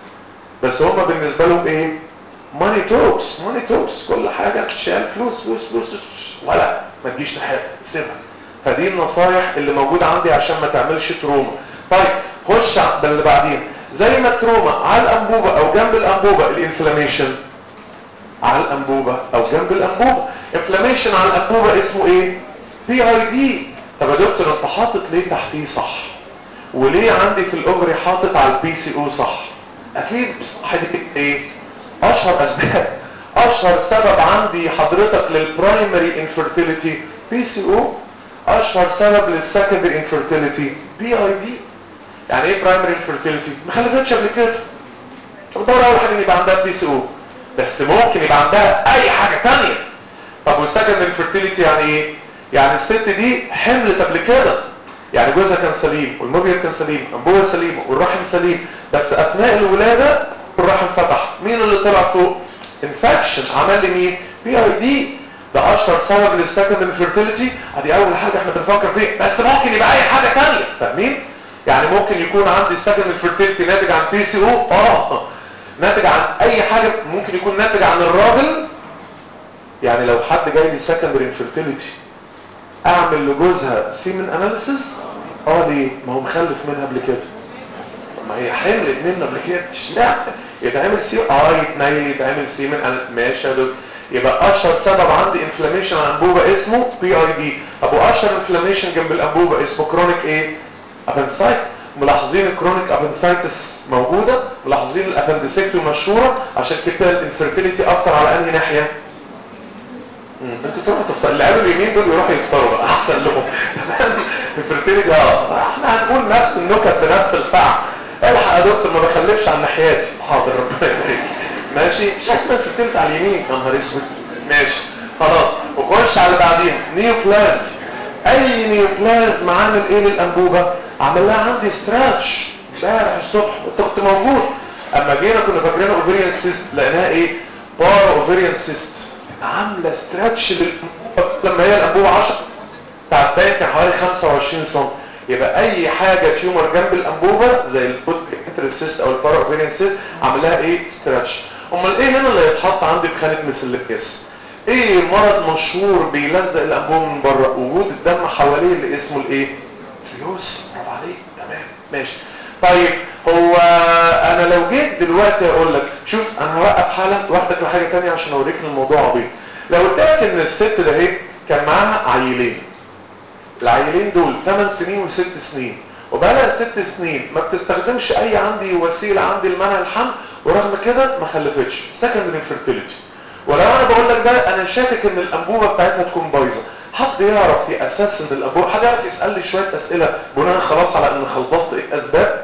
[SPEAKER 2] بس هم بالنسبه لهم ايه ماني توكس ماني توكس كل حاجه تشال فلوس فلوس فلوس ولا ما تجيش ناحيتها سيبها فدي النصايح اللي موجوده عندي عشان ما تعملش تروما طيب خش على اللي بعدين زي ما التروما على الانبوبه او جنب الانبوبه الانفلاميشن على الانبوبه او جنب الانبوبه انفلاميشن على الانبوبه اسمه ايه بي اي دي طب يا دكتور انت حاطط ليه تحتيه صح وليه عندي في الاوفري حاطط على البي سي او صح اكيد صح دي ايه اشهر اسباب اشهر سبب عندي حضرتك للبرايمري انفيرتيليتي بي سي او اشهر سبب للسكندري انفيرتيليتي بي اي دي يعني ايه برايمري انفيرتيليتي ما خلفتش قبل كده طب دور اول حاجه يبقى عندها بي سي او بس ممكن يبقى عندها اي حاجه ثانيه طب والسكندري انفيرتيليتي يعني ايه يعني الست دي حملت قبل كده يعني جوزها كان سليم والمبيض كان سليم انبوبه سليمه والرحم سليم بس اثناء الولاده الرحم فتح مين اللي طلع فوق انفكشن عمل لي مين بي اي دي ده اشهر سبب للسكندري فيرتيليتي ادي اول حاجه احنا بنفكر فيها بس ممكن يبقى اي حاجه ثانيه فاهمين يعني ممكن يكون عندي السكندري فيرتيليتي ناتج عن بي سي او اه ناتج عن اي حاجه ممكن يكون ناتج عن الراجل يعني لو حد جاي لي سكندري انفيرتيليتي اعمل لجوزها سيمن اناليسيس اه ليه ما هو مخلف منها قبل كده ما هي حملت منه قبل كده اشمعنى يتعمل سيمن اه يتنيل يتعمل سيمن أنا- ماشي يا دكتور يبقى اشهر سبب عندي انفلاميشن على الانبوبه اسمه بي اي دي ابو اشهر انفلاميشن جنب الانبوبه اسمه كرونيك ايه ابنسايت ملاحظين الكرونيك ابنسايتس موجوده ملاحظين الابندسكتوم مشهوره عشان كده الانفيرتيليتي اكتر على انهي ناحيه مم. انتوا تروحوا تفطروا اللي قالوا اليمين دول يروحوا يفطروا بقى احسن لهم الفرتيليتي اه احنا هنقول نفس النكت بنفس الفعل الحق يا دكتور ما بخلفش عن ناحياتي حاضر ربنا يبارك ماشي مش اسمها الفرتيليتي على اليمين يا نهار اسود ماشي خلاص وخش على بعدين نيوبلازم اي نيوبلازم عامل ايه للانبوبه عمل لها عندي ستراتش امبارح الصبح انت كنت موجود اما جينا كنا فاكرينها اوفيريان سيست لقيناها ايه بارا اوفيريان سيست عامله ستراتش للانبوبه لما هي الانبوبه 10 تعبان كان حوالي 25 سم يبقى اي حاجه تيومر جنب الانبوبه زي الفوت انترسيست او البارا اوفيريان سيست عامل لها ايه ستراتش امال ايه هنا اللي هيتحط عندي في خانه مثلث ايه مرض مشهور بيلزق الانبوبه من بره وجود الدم حواليه اللي اسمه الايه تريوس برافو عليك تمام ماشي طيب هو انا لو جيت دلوقتي اقول لك شوف انا هوقف حالا واخدك لحاجه ثانيه عشان اوريك ان الموضوع عبيط لو قلت لك ان الست ده اهي كان معاها عيلين العيلين دول 8 سنين و6 سنين وبقى لها 6 سنين ما بتستخدمش اي عندي وسيله عندي لمنع الحمل ورغم كده ما خلفتش سكندري فيرتيليتي ولو انا بقول لك ده انا شاكك ان الانبوبه بتاعتها تكون بايظه حد يعرف ياسس ان الانبوبه حد يعرف يسال لي شويه اسئله بناء خلاص على ان خلصت ايه اسباب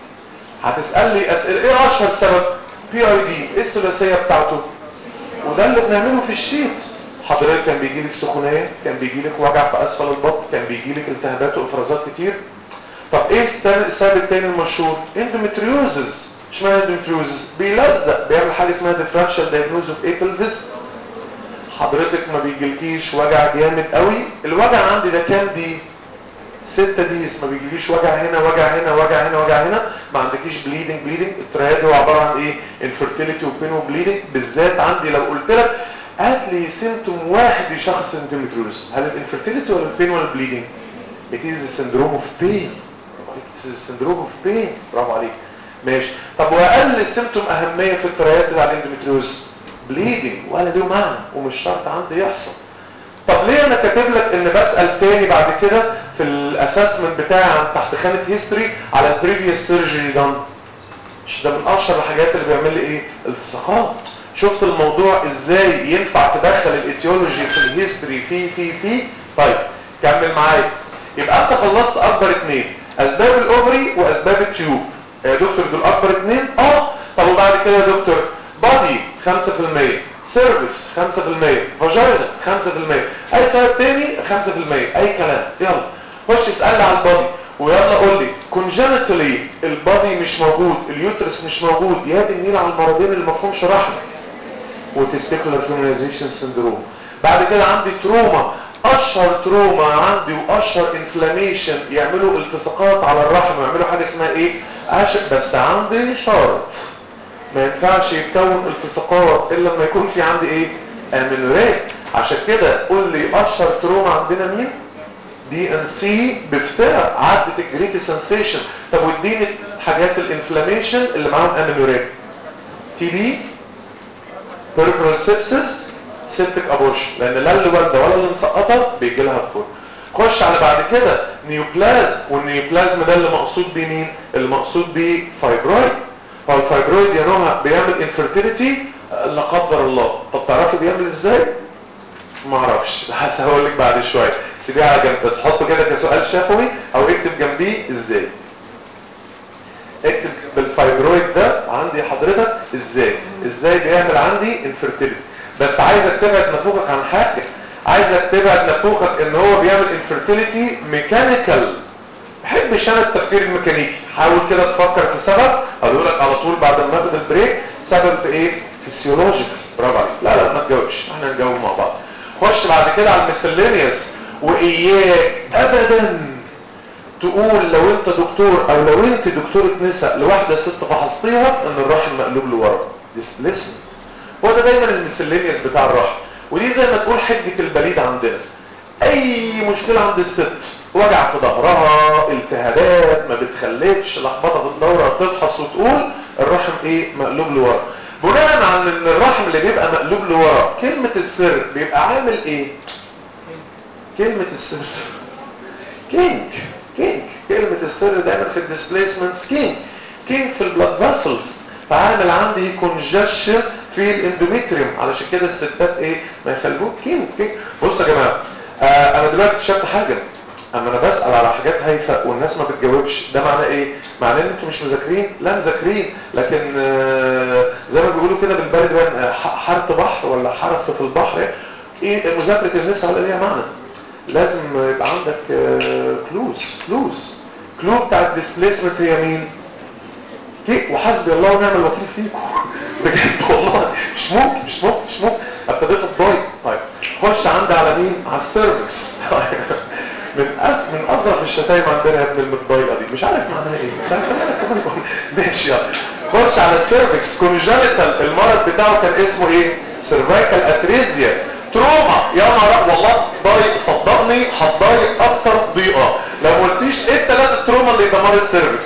[SPEAKER 2] هتسال لي اسئله ايه اشهر سبب بي اي دي ايه الثلاثيه بتاعته وده اللي بنعمله في الشيت حضرتك كان بيجي لك سخونيه كان بيجي لك وجع في اسفل البطن كان بيجي لك التهابات وافرازات كتير طب ايه الست- السبب التاني المشهور اندومتريوزز اشمعنى اندومتريوزز بيلزق بيعمل حاجه اسمها ديفرنشال دايجنوز اوف ايه بلفس حضرتك ما بيجيلكيش وجع جامد قوي الوجع عندي ده كام دي ستة ديز ما بيجيليش وجع هنا وجع هنا وجع هنا وجع هنا ما عندكيش بليدنج بليدنج الترياد هو عباره عن ايه انفيرتيليتي وبين وبليدنج بالذات عندي لو قلت لك هات لي سيمتوم واحد يشخص اندوميتريوز هل الانفيرتيليتي ولا البين ولا البليدنج it is a syndrome of pain it is a syndrome of pain برافو عليك ماشي طب واقل سيمتوم اهميه في الترياد بتاع الاندوميتريوز بليدنج ولا له معنى ومش شرط عندي يحصل طب ليه انا كاتب لك ان بسال تاني بعد كده في الاسسمنت بتاعي عن تحت خانه هيستوري على البريفيوس سيرجري دان مش ده من اشهر الحاجات اللي بيعمل لي ايه التصاقات شفت الموضوع ازاي ينفع تدخل الايتيولوجي في الهيستوري في في في طيب كمل معايا يبقى انت خلصت اكبر اتنين اسباب الاوفري واسباب التيوب يا دكتور دول اكبر اتنين اه طب وبعد كده يا دكتور بادي 5% سيرفكس 5% فاجينا 5% اي سبب تاني 5% اي كلام يلا خش اسالني على البادي ويلا قول لي كونجنتالي البادي مش موجود اليوترس مش موجود يا دي النيل على المرضين اللي مفهومش رحمه وتستيكولار فيمينيزيشن سندروم بعد كده عندي تروما اشهر تروما عندي واشهر انفلاميشن يعملوا التصاقات على الرحم ويعملوا حاجه اسمها ايه عشق بس عندي شرط ما ينفعش يتكون التصاقات الا لما يكون في عندي ايه امينوريا عشان كده قول لي اشهر تروما عندنا مين دي ان سي بفتاء عدت الجريتي سنسيشن طب واديني حاجات الانفلاميشن اللي معاهم امينوريا تي بي بيربرال سيبسس سيبتك ابورشن لان لا اللي والده ولا اللي مسقطه بيجي لها الدور خش على بعد كده نيوبلازم والنيوبلازم ده اللي مقصود بيه مين اللي مقصود بيه فايبرويد هو الفايبرويد يا نوها بيعمل انفيرتيليتي لا قدر الله طب تعرفي بيعمل ازاي ما اعرفش بس هقول لك بعد شويه سيبيه على جنب بس حطه كده كسؤال شفوي او اكتب جنبيه ازاي اكتب بالفايبرويد ده عندي حضرتك ازاي ازاي بيعمل عندي انفيرتيليتي بس عايزك تبعد نفوخك عن حاجه عايزك تبعد نفوخك ان هو بيعمل انفيرتيليتي ميكانيكال حبش انا التفكير الميكانيكي حاول كده تفكر في سبب هقول لك على طول بعد ما اخد البريك سبب في ايه فيسيولوجيكال برافو عليك لا لا ما تجاوبش احنا نجاوب مع بعض خش بعد كده على الميسلينيوس واياك ابدا تقول لو انت دكتور او لو انت دكتورة نساء لواحدة ست فحصتيها ان الرحم مقلوب لورا ديسبليسمنت هو ده دايما الميسلينيوس بتاع الرحم ودي زي ما تقول حجة البليد عندنا اي مشكلة عند الست وجع في ظهرها التهابات ما بتخلفش لخبطه في الدوره تفحص وتقول الرحم ايه مقلوب لورا بناء على ان الرحم اللي بيبقى مقلوب لورا كلمه السر بيبقى عامل ايه كلمه السر كينج كينج كلمه السر دايما في الديسبيسمنتس كينج كينج في البلاد فاسلز فعامل عندي كونجشن في الاندوميتريوم علشان كده الستات ايه ما يخلوك كينج كينج بص يا جماعه آه انا دلوقتي اكتشفت حاجه اما انا بسال على حاجات هايفه والناس ما بتجاوبش ده معناه ايه معناه ان انتوا مش مذاكرين لا مذاكرين لكن آه زي ما بيقولوا كده بالبلد بقى حاره بحر ولا حرف في البحر ايه مذاكره الناس على ليها معنى لازم يبقى عندك آه كلوز كلوز كلو بتاع الديسبليسمنت هي مين وحسبي الله ونعم الوكيل فيكم بجد والله مش ممكن مش ممكن مش ممكن ابتديت اتضايق طيب خش عندي على مين على السيرفكس من أز... من اظرف الشتايم عندنا يا ابن المتضايقه دي مش عارف معناها ايه ماشي يلا خش على السيرفكس كونجنتال المرض بتاعه كان اسمه ايه سيرفايكال اتريزيا تروما يا نهار والله ضايق صدقني هتضايق اكتر ضيقه لو ما قلتيش ايه الثلاثه تروما اللي دمرت السيرفكس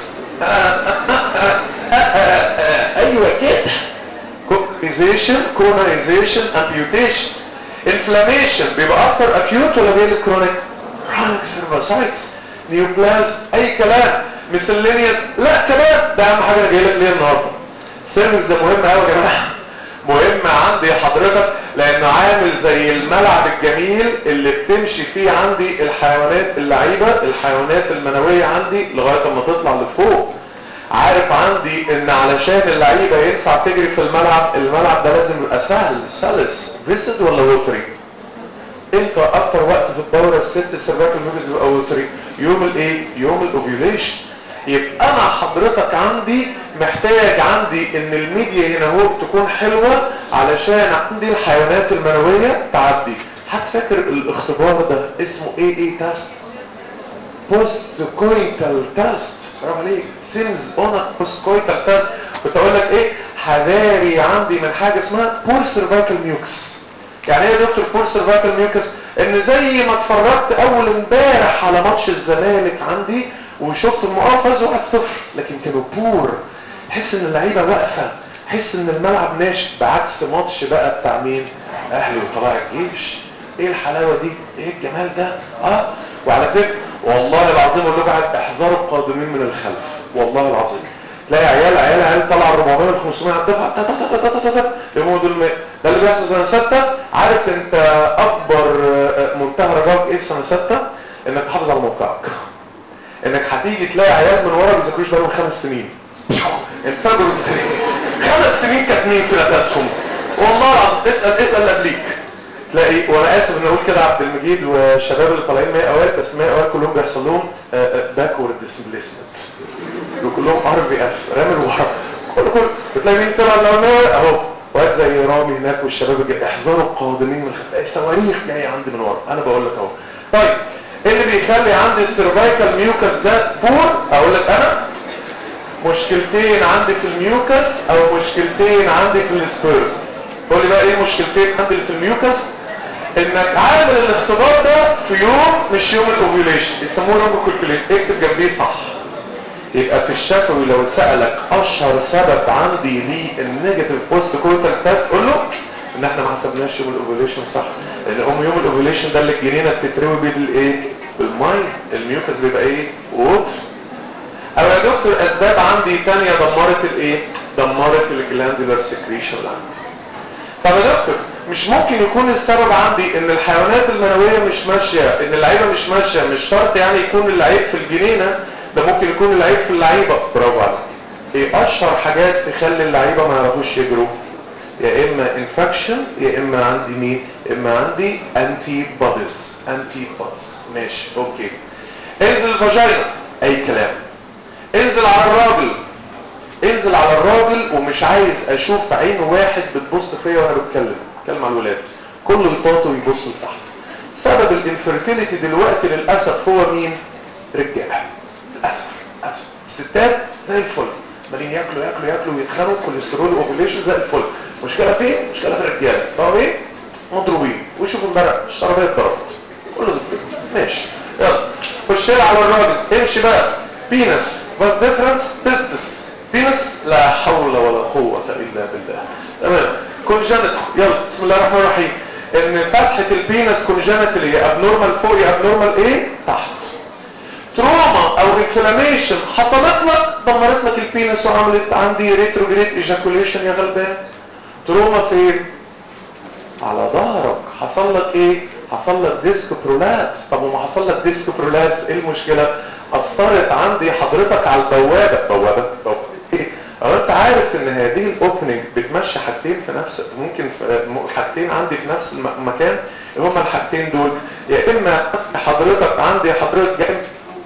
[SPEAKER 2] ايوه كده كونايزيشن كونايزيشن امبيوتيشن انفلاميشن بيبقى اكتر اكيوت ولا بيقلب كرونيك كرونيك سيرفاسايتس نيوبلاز اي كلام ميسلينيوس لا كمان ده اهم حاجه انا جاي لك ليه النهارده السيرفكس ده مهم قوي يا جماعه مهم عندي حضرتك لانه عامل زي الملعب الجميل اللي بتمشي فيه عندي الحيوانات اللعيبه الحيوانات المنويه عندي لغايه ما تطلع لفوق عارف عندي ان علشان اللعيبه ينفع تجري في الملعب الملعب ده لازم يبقى سهل سلس فيسد ولا ووتري انت اكتر وقت في الدوره الست السيرفايكال ميوكس بيبقى ووتري يوم الايه يوم الاوفيوليشن يبقى انا حضرتك عندي محتاج عندي ان الميديا هنا هو تكون حلوه علشان عندي الحيوانات المنويه تعدي حد فاكر الاختبار ده اسمه ايه ايه تاست بوست كويتال تاست برافو عليك سيمز اون بوست كويتال تاست كنت اقول لك ايه حذاري عندي من حاجه اسمها بور سيرفايكال ميوكس يعني ايه يا دكتور بور سيرفايكال ميوكس ان زي ما اتفرجت اول امبارح على ماتش الزمالك عندي وشفت المقافز 1-0 لكن كانوا بور حس ان اللعيبه واقفه حس ان الملعب ناشف بعكس ماتش بقى بتاع مين اهلي وطلائع الجيش ايه الحلاوه دي ايه الجمال ده اه وعلى فكره والله العظيم اقول لكم احذروا القادمين من الخلف والله العظيم تلاقي عيال عيال عيال طلع 400 وال 500 على الدفعه يقوموا دول ده اللي بيحصل سنه سته عارف انت اكبر منتهى رجاك ايه في سنه سته انك تحافظ على موقعك انك هتيجي تلاقي عيال من ورا بيذاكروش بقالهم خمس سنين انفجروا السنين خمس سنين كاتمين في نفسهم والله العظيم اسال اسال قبليك تلاقي وانا اسف ان اقول كده عبد المجيد والشباب اللي طالعين 100 اوائل بس 100 اوائل كلهم بيحصل لهم باكورد ديسبليسمنت كلهم ار بي اف رامي ورا كل كل بتلاقي مين طلع الاولاني اهو واد زي رامي هناك والشباب الجاي احذروا القادمين من الخلف صواريخ جايه عندي من ورا انا بقول لك اهو طيب ايه اللي بيخلي عندي السيرفايكال ميوكس ده بور اقول لك انا مشكلتين عندي في الميوكس او مشكلتين عندي في السبيرم قول لي بقى ايه المشكلتين عندي في الميوكس انك عامل الاختبار ده في يوم مش يوم الاوفيوليشن يسموه روبو كالكوليت اكتب جنبيه صح يبقى في الشفوي لو سألك اشهر سبب عندي للنيجاتيف بوست كويتال تيست قول له ان احنا ما حسبناش يوم الاوفيوليشن صح لان ام يوم الاوفيوليشن ده اللي الجنينه بتتروي بيه بالايه بالميه الميوكس بيبقى ايه ووتر او يا دكتور اسباب عندي تانية دمرت الايه دمرت الجلاندولار سكريشن اللي عندي طب يا دكتور مش ممكن يكون السبب عندي ان الحيوانات المنوية مش ماشية ان اللعيبة مش ماشية مش شرط يعني يكون اللعيب في الجنينة ده ممكن يكون اللعيب في اللعيبة برافو عليك ايه اشهر حاجات تخلي اللعيبة ما يعرفوش يجروا يا اما انفكشن يا اما عندي مين يا اما عندي انتي بوديز انتي بوديز ماشي اوكي انزل الفاجينا اي كلام انزل على الراجل انزل على الراجل ومش عايز اشوف في عين واحد بتبص فيا وانا بتكلم بتكلم على الولاد كله يطاطوا ويبص لتحت سبب الانفرتيليتي دلوقتي للاسف هو مين رجاله للاسف للاسف الستات زي الفل مالين ياكلوا ياكلوا ياكلوا ويتخانقوا كوليسترول اوفيليشن زي الفل مشكله فين مشكله في الرجاله طب ايه مضروبين ويشوفوا امبارح الشربيه اتضربت كله ضد ماشي يلا خش لي على الراجل امشي بقى بينس بس ديفرنس بيزنس بينس لا حول ولا قوه الا بالله تمام كونجنت يلا بسم الله الرحمن الرحيم ان فتحه البينس كونجنتال هي ابنورمال فوق يا ابنورمال ايه تحت تروما او انفلاميشن حصلت لك دمرت لك البينس وعملت عندي ريتروجريد ايجاكوليشن يا غلبان تروما فين على ظهرك حصل لك ايه حصل لك ديسك برولابس طب وما حصل لك ديسك برولابس ايه المشكله اثرت عندي حضرتك على البوابه بوابه بوابه ايه لو انت عارف ان هذه الاوبننج بتمشي حاجتين في نفس ممكن في حاجتين عندي في نفس المكان هما الحاجتين دول يا اما حضرتك عندي حضرتك جاي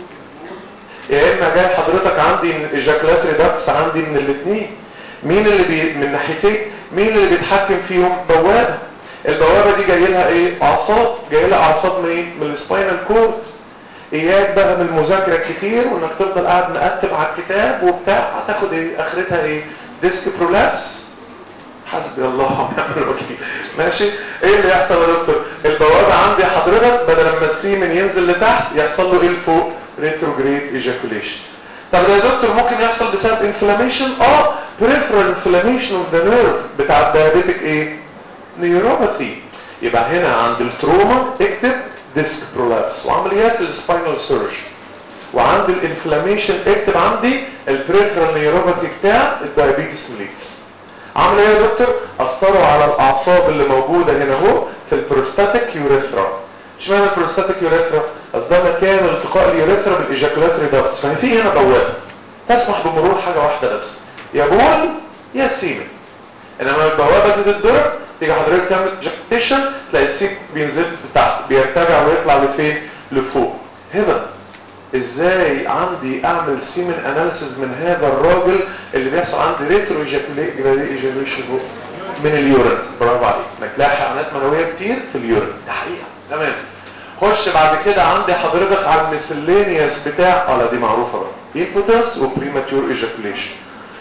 [SPEAKER 2] يا اما جاي حضرتك عندي من الايجاكولاتوري داكتس عندي من الاثنين مين اللي بي من ناحيتين مين اللي بيتحكم فيهم بوابه البوابه دي جاي لها ايه اعصاب جاي لها اعصاب منين من السباينال كورد اياك بقى من المذاكره كتير وانك تفضل قاعد مقتب على الكتاب وبتاع هتاخد ايه اخرتها ايه ديسك برولابس حسبي الله ونعم الوكيل ماشي ايه اللي يحصل يا دكتور البوابه عندي حضرتك بدل ما السيمن ينزل لتحت يحصل له ايه لفوق ريتروجريد ايجاكوليشن طب ده يا دكتور ممكن يحصل بسبب انفلاميشن اه بريفرال انفلاميشن اوف ذا نيرف بتاع الدايابيتك ايه نيوروباثي يبقى هنا عند التروما اكتب ديسك برولابس وعمليات السباينال سيرج وعند الانفلاميشن اكتب عندي البريفرال نيوروباثي بتاع الدايابيتس ميليتس عامل ايه يا دكتور اثروا على الاعصاب اللي موجوده هنا اهو في البروستاتيك يوريثرا اشمعنى البروستاتيك يوريثرا اصل ده مكان التقاء اليوريثرا بالايجاكولاتوري داكتس فهي في هنا بوابه تسمح بمرور حاجه واحده بس يا بول يا سيمن انما البوابه دي تتضرب تيجي حضرتك تعمل جاكتيشن تلاقي السيك بينزل لتحت بيرتفع ويطلع لفين لفوق هنا ازاي عندي اعمل سيمن اناليسيز من هذا الراجل اللي بيحصل عندي ريترو ايجاكوليشن من اليورين برافو عليك انك تلاقي حيوانات منويه كتير في اليورين ده حقيقه تمام خش بعد كده عندي حضرتك على الميسلينيوس بتاع اه لا دي معروفه بقى امبوتنس وبريماتور ايجاكوليشن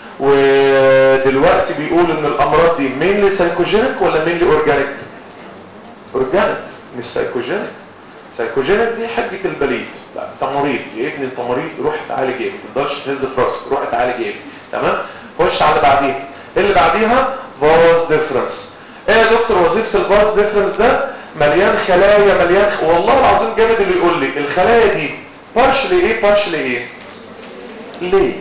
[SPEAKER 2] ودلوقتي بيقول ان الامراض دي مينلي سايكوجينيك ولا مينلي اورجانيك اورجانيك مش سايكوجينيك سايكوجينيك دي حجه البليد لا انت مريض يا ابني انت مريض روح اتعالج ايه ما تقدرش تهز في راسك روح اتعالج ايه تمام خش على اللي بعديها اللي بعديها فاز ديفرنس ايه يا دكتور وظيفه الفاز ديفرنس ده مليان خلايا مليان خ... والله العظيم جامد اللي يقول لي الخلايا دي بارشلي ايه بارشلي ايه ليه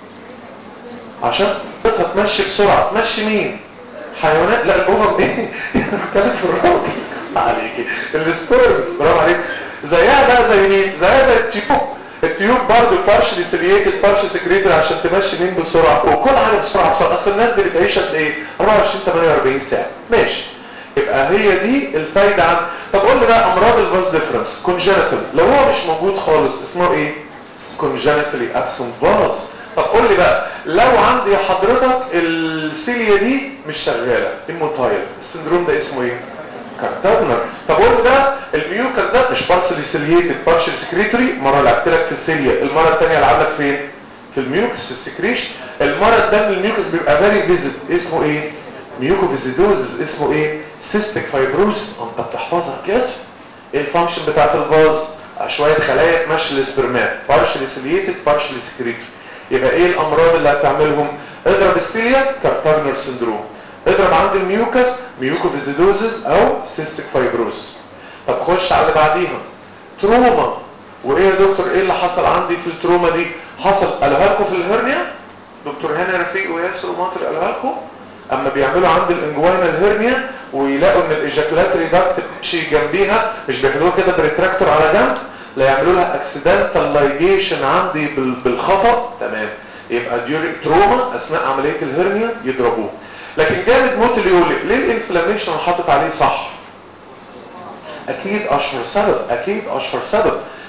[SPEAKER 2] عشان تقدر تمشي بسرعه تمشي مين حيوانات لا الامم ايه انا بتكلم في الراجل عليكي السبيرمز برافو عليك زيها بقى زي مين زيها زي التيوب التيوب برضه بارشلي سيليتد بارشلي سكريتد عشان تمشي مين بسرعه وكل حاجه بسرعه بسرعه اصل الناس دي بتعيش قد ايه 24 48 ساعه ماشي يبقى هي دي الفايده عن طب قول لي بقى امراض الفاز ديفرنس كونجنتال لو هو مش موجود خالص اسمه ايه كونجنتالي ابسنت فاز طب قول لي بقى لو عندي حضرتك السيليا دي مش شغاله الموتايل السندروم ده اسمه ايه كارترنر طب قول لي بقى الميوكس ده مش بارسلي سيلييتد بارشل سكريتوري مره لعبت لك في السيليا المره الثانيه العب لك فين في الميوكس في السكريشن المرض ده من الميوكس بيبقى فيري فيزيت اسمه ايه ميوكوفيزيدوز اسمه ايه سيستيك فايبروز انت بتحفظها كده ايه الفانكشن بتاعت الفاز شويه خلايا تمشي الاسبرمات بارشلي سيلييتد بارشلي سكريتوري يبقى ايه الامراض اللي هتعملهم اضرب السيليا كارترنر سندروم اضرب عند الميوكس ميوكوفيزيدوزز او سيستيك فايبروز طب خش على اللي بعديها تروما وايه يا دكتور ايه اللي حصل عندي في التروما دي حصل قالها لكم في الهرنيا دكتور هاني رفيق وياسر ومطر قالها لكم اما بيعملوا عند الانجوانا الهرنيا ويلاقوا ان الايجاكولاتري داكت تمشي جنبيها مش بيحلوها كده بريتراكتور على جنب لا يعملوا لها اكسيدنتال لايجيشن عندي بالخطا تمام يبقى ديوري تروما اثناء عمليه الهرنيا يضربوه لكن جامد موت اللي يقول لك ليه الانفلاميشن حاطط عليه صح اكيد اشهر سبب اكيد اشهر سبب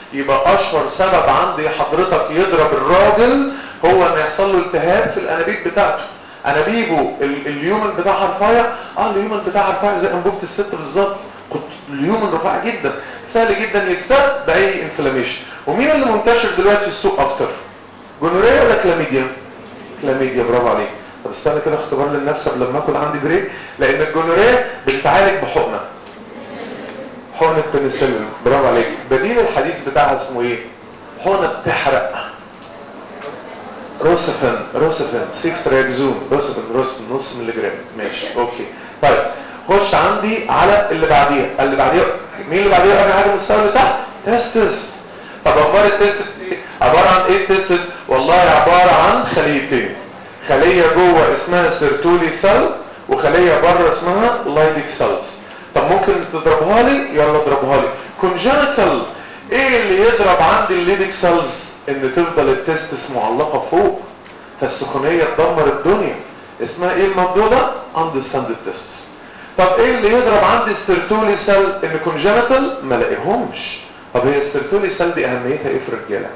[SPEAKER 2] يبقى اشهر سبب عندي حضرتك يضرب الراجل هو ان يحصل له التهاب في الانابيب بتاعته انابيبه ال- اليومن بتاعها رفيع اه اليومن بتاعها رفيع زي انبوبه الست بالظبط كنت اليومن رفيع جدا سهل جدا يتسد باي انفلاميشن ومين اللي منتشر دلوقتي في السوق اكتر جونوريا ولا كلاميديا كلاميديا برافو عليك طب استنى كده اختبار للنفس قبل ما اكل عندي بريك لان الجونوريا بتتعالج بحقنه حقنه بنسلين برافو عليك بديل الحديث بتاعها اسمه ايه حقنه بتحرق روسفن روسفن سيفتريكزون روسفن روسفن نص ملي جرام ماشي اوكي طيب خش عندي على اللي بعديها اللي بعديها مين اللي بعديها اخر حاجه المستوى اللي تحت تستس طب اخبار التستس ايه عباره عن ايه التستس والله عباره عن خليتين خليه جوه اسمها سيرتولي سيل وخليه بره اسمها لايديك سيلز طب ممكن تضربها لي يلا اضربها لي كونجنتال ايه اللي يضرب عندي الليديك سيلز ان تفضل التستس معلقه فوق فالسخونيه تدمر الدنيا اسمها ايه الموضوع ده اندرستاند التستس طب ايه اللي يضرب عندي السيرتولي سيل ان كونجنتال ما لاقيهمش طب هي السيرتولي سيل دي اهميتها ايه في الرجاله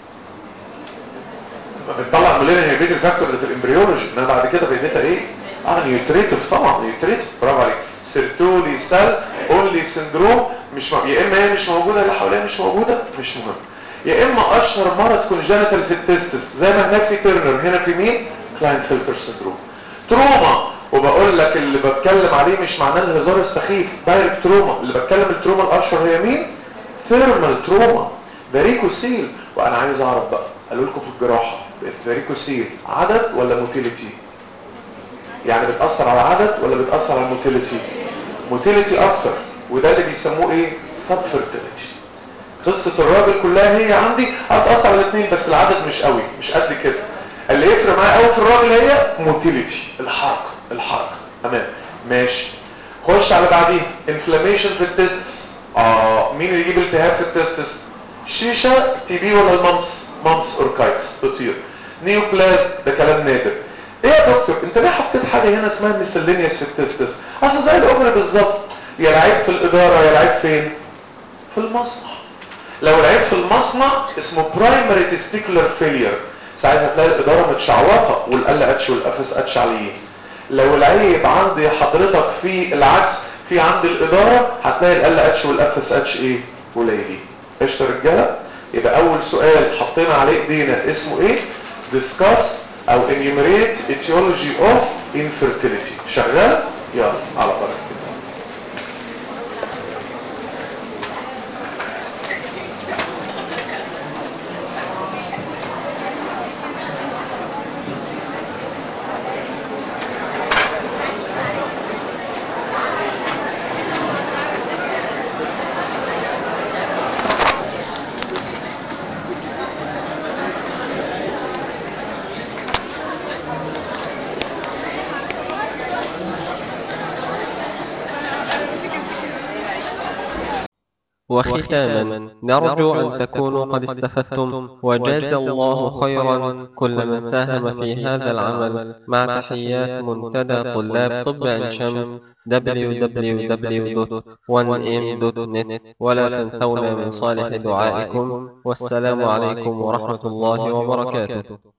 [SPEAKER 2] بتطلع مليون هيبيتال فاكتور اللي في الامبريولوجي انما بعد كده فايدتها ايه اه نيوتريتيف طبعا نيوتريتيف برافو عليك سيرتولي سيل اونلي سندروم مش م... يا اما هي مش موجوده اللي حواليها مش موجوده مش مهم يا اما اشهر مرض كونجنتال في التستس زي ما هناك في تيرنر هنا في مين كلاين فلتر سندروم تروما وبقول لك اللي بتكلم عليه مش معناه الهزار السخيف دايركت تروما اللي بتكلم التروما الاشهر هي مين ثيرمال تروما فاريكوسيل وانا عايز اعرف بقى قالوا لكم في الجراحه الفاريكوسيل عدد ولا موتيليتي يعني بتاثر على العدد ولا بتاثر على الموتيليتي موتيليتي اكتر وده اللي بيسموه ايه سب فيرتيليتي قصه الراجل كلها هي عندي هتاثر على الاثنين بس العدد مش قوي مش قد كده اللي يفرق معايا قوي في الراجل هي موتيليتي الحركه الحركه تمام ماشي خش على بعدين انفلاميشن في التستس اه مين اللي يجيب التهاب في التستس شيشه تي بي ولا الممس ممس اوركايتس تطير نيوبلاز ده كلام نادر ايه يا دكتور انت ليه حطيت حاجه هنا اسمها ميسلينيوس في التستس اصل زي الاوفر بالظبط يا العيب في الاداره يا العيب فين في المصنع لو العيب في المصنع اسمه برايمري تستيكولار فيلير ساعتها تلاقي الاداره متشعوطه والال اتش والافس اتش عاليين لو العيب عندي حضرتك في العكس في عند الاداره هتلاقي ال اتش والافس اتش ايه قليلين قشطه رجاله يبقى اول سؤال حطينا عليه ايدينا اسمه ايه discuss او enumerate etiology of infertility شغال يلا على بركه الله
[SPEAKER 1] وختاما نرجو أن تكونوا قد استفدتم وجاز الله خيرا كل من ساهم في هذا العمل مع تحيات منتدى طلاب طب عين شمس www.1m.net ولا تنسونا من صالح دعائكم والسلام عليكم ورحمة الله وبركاته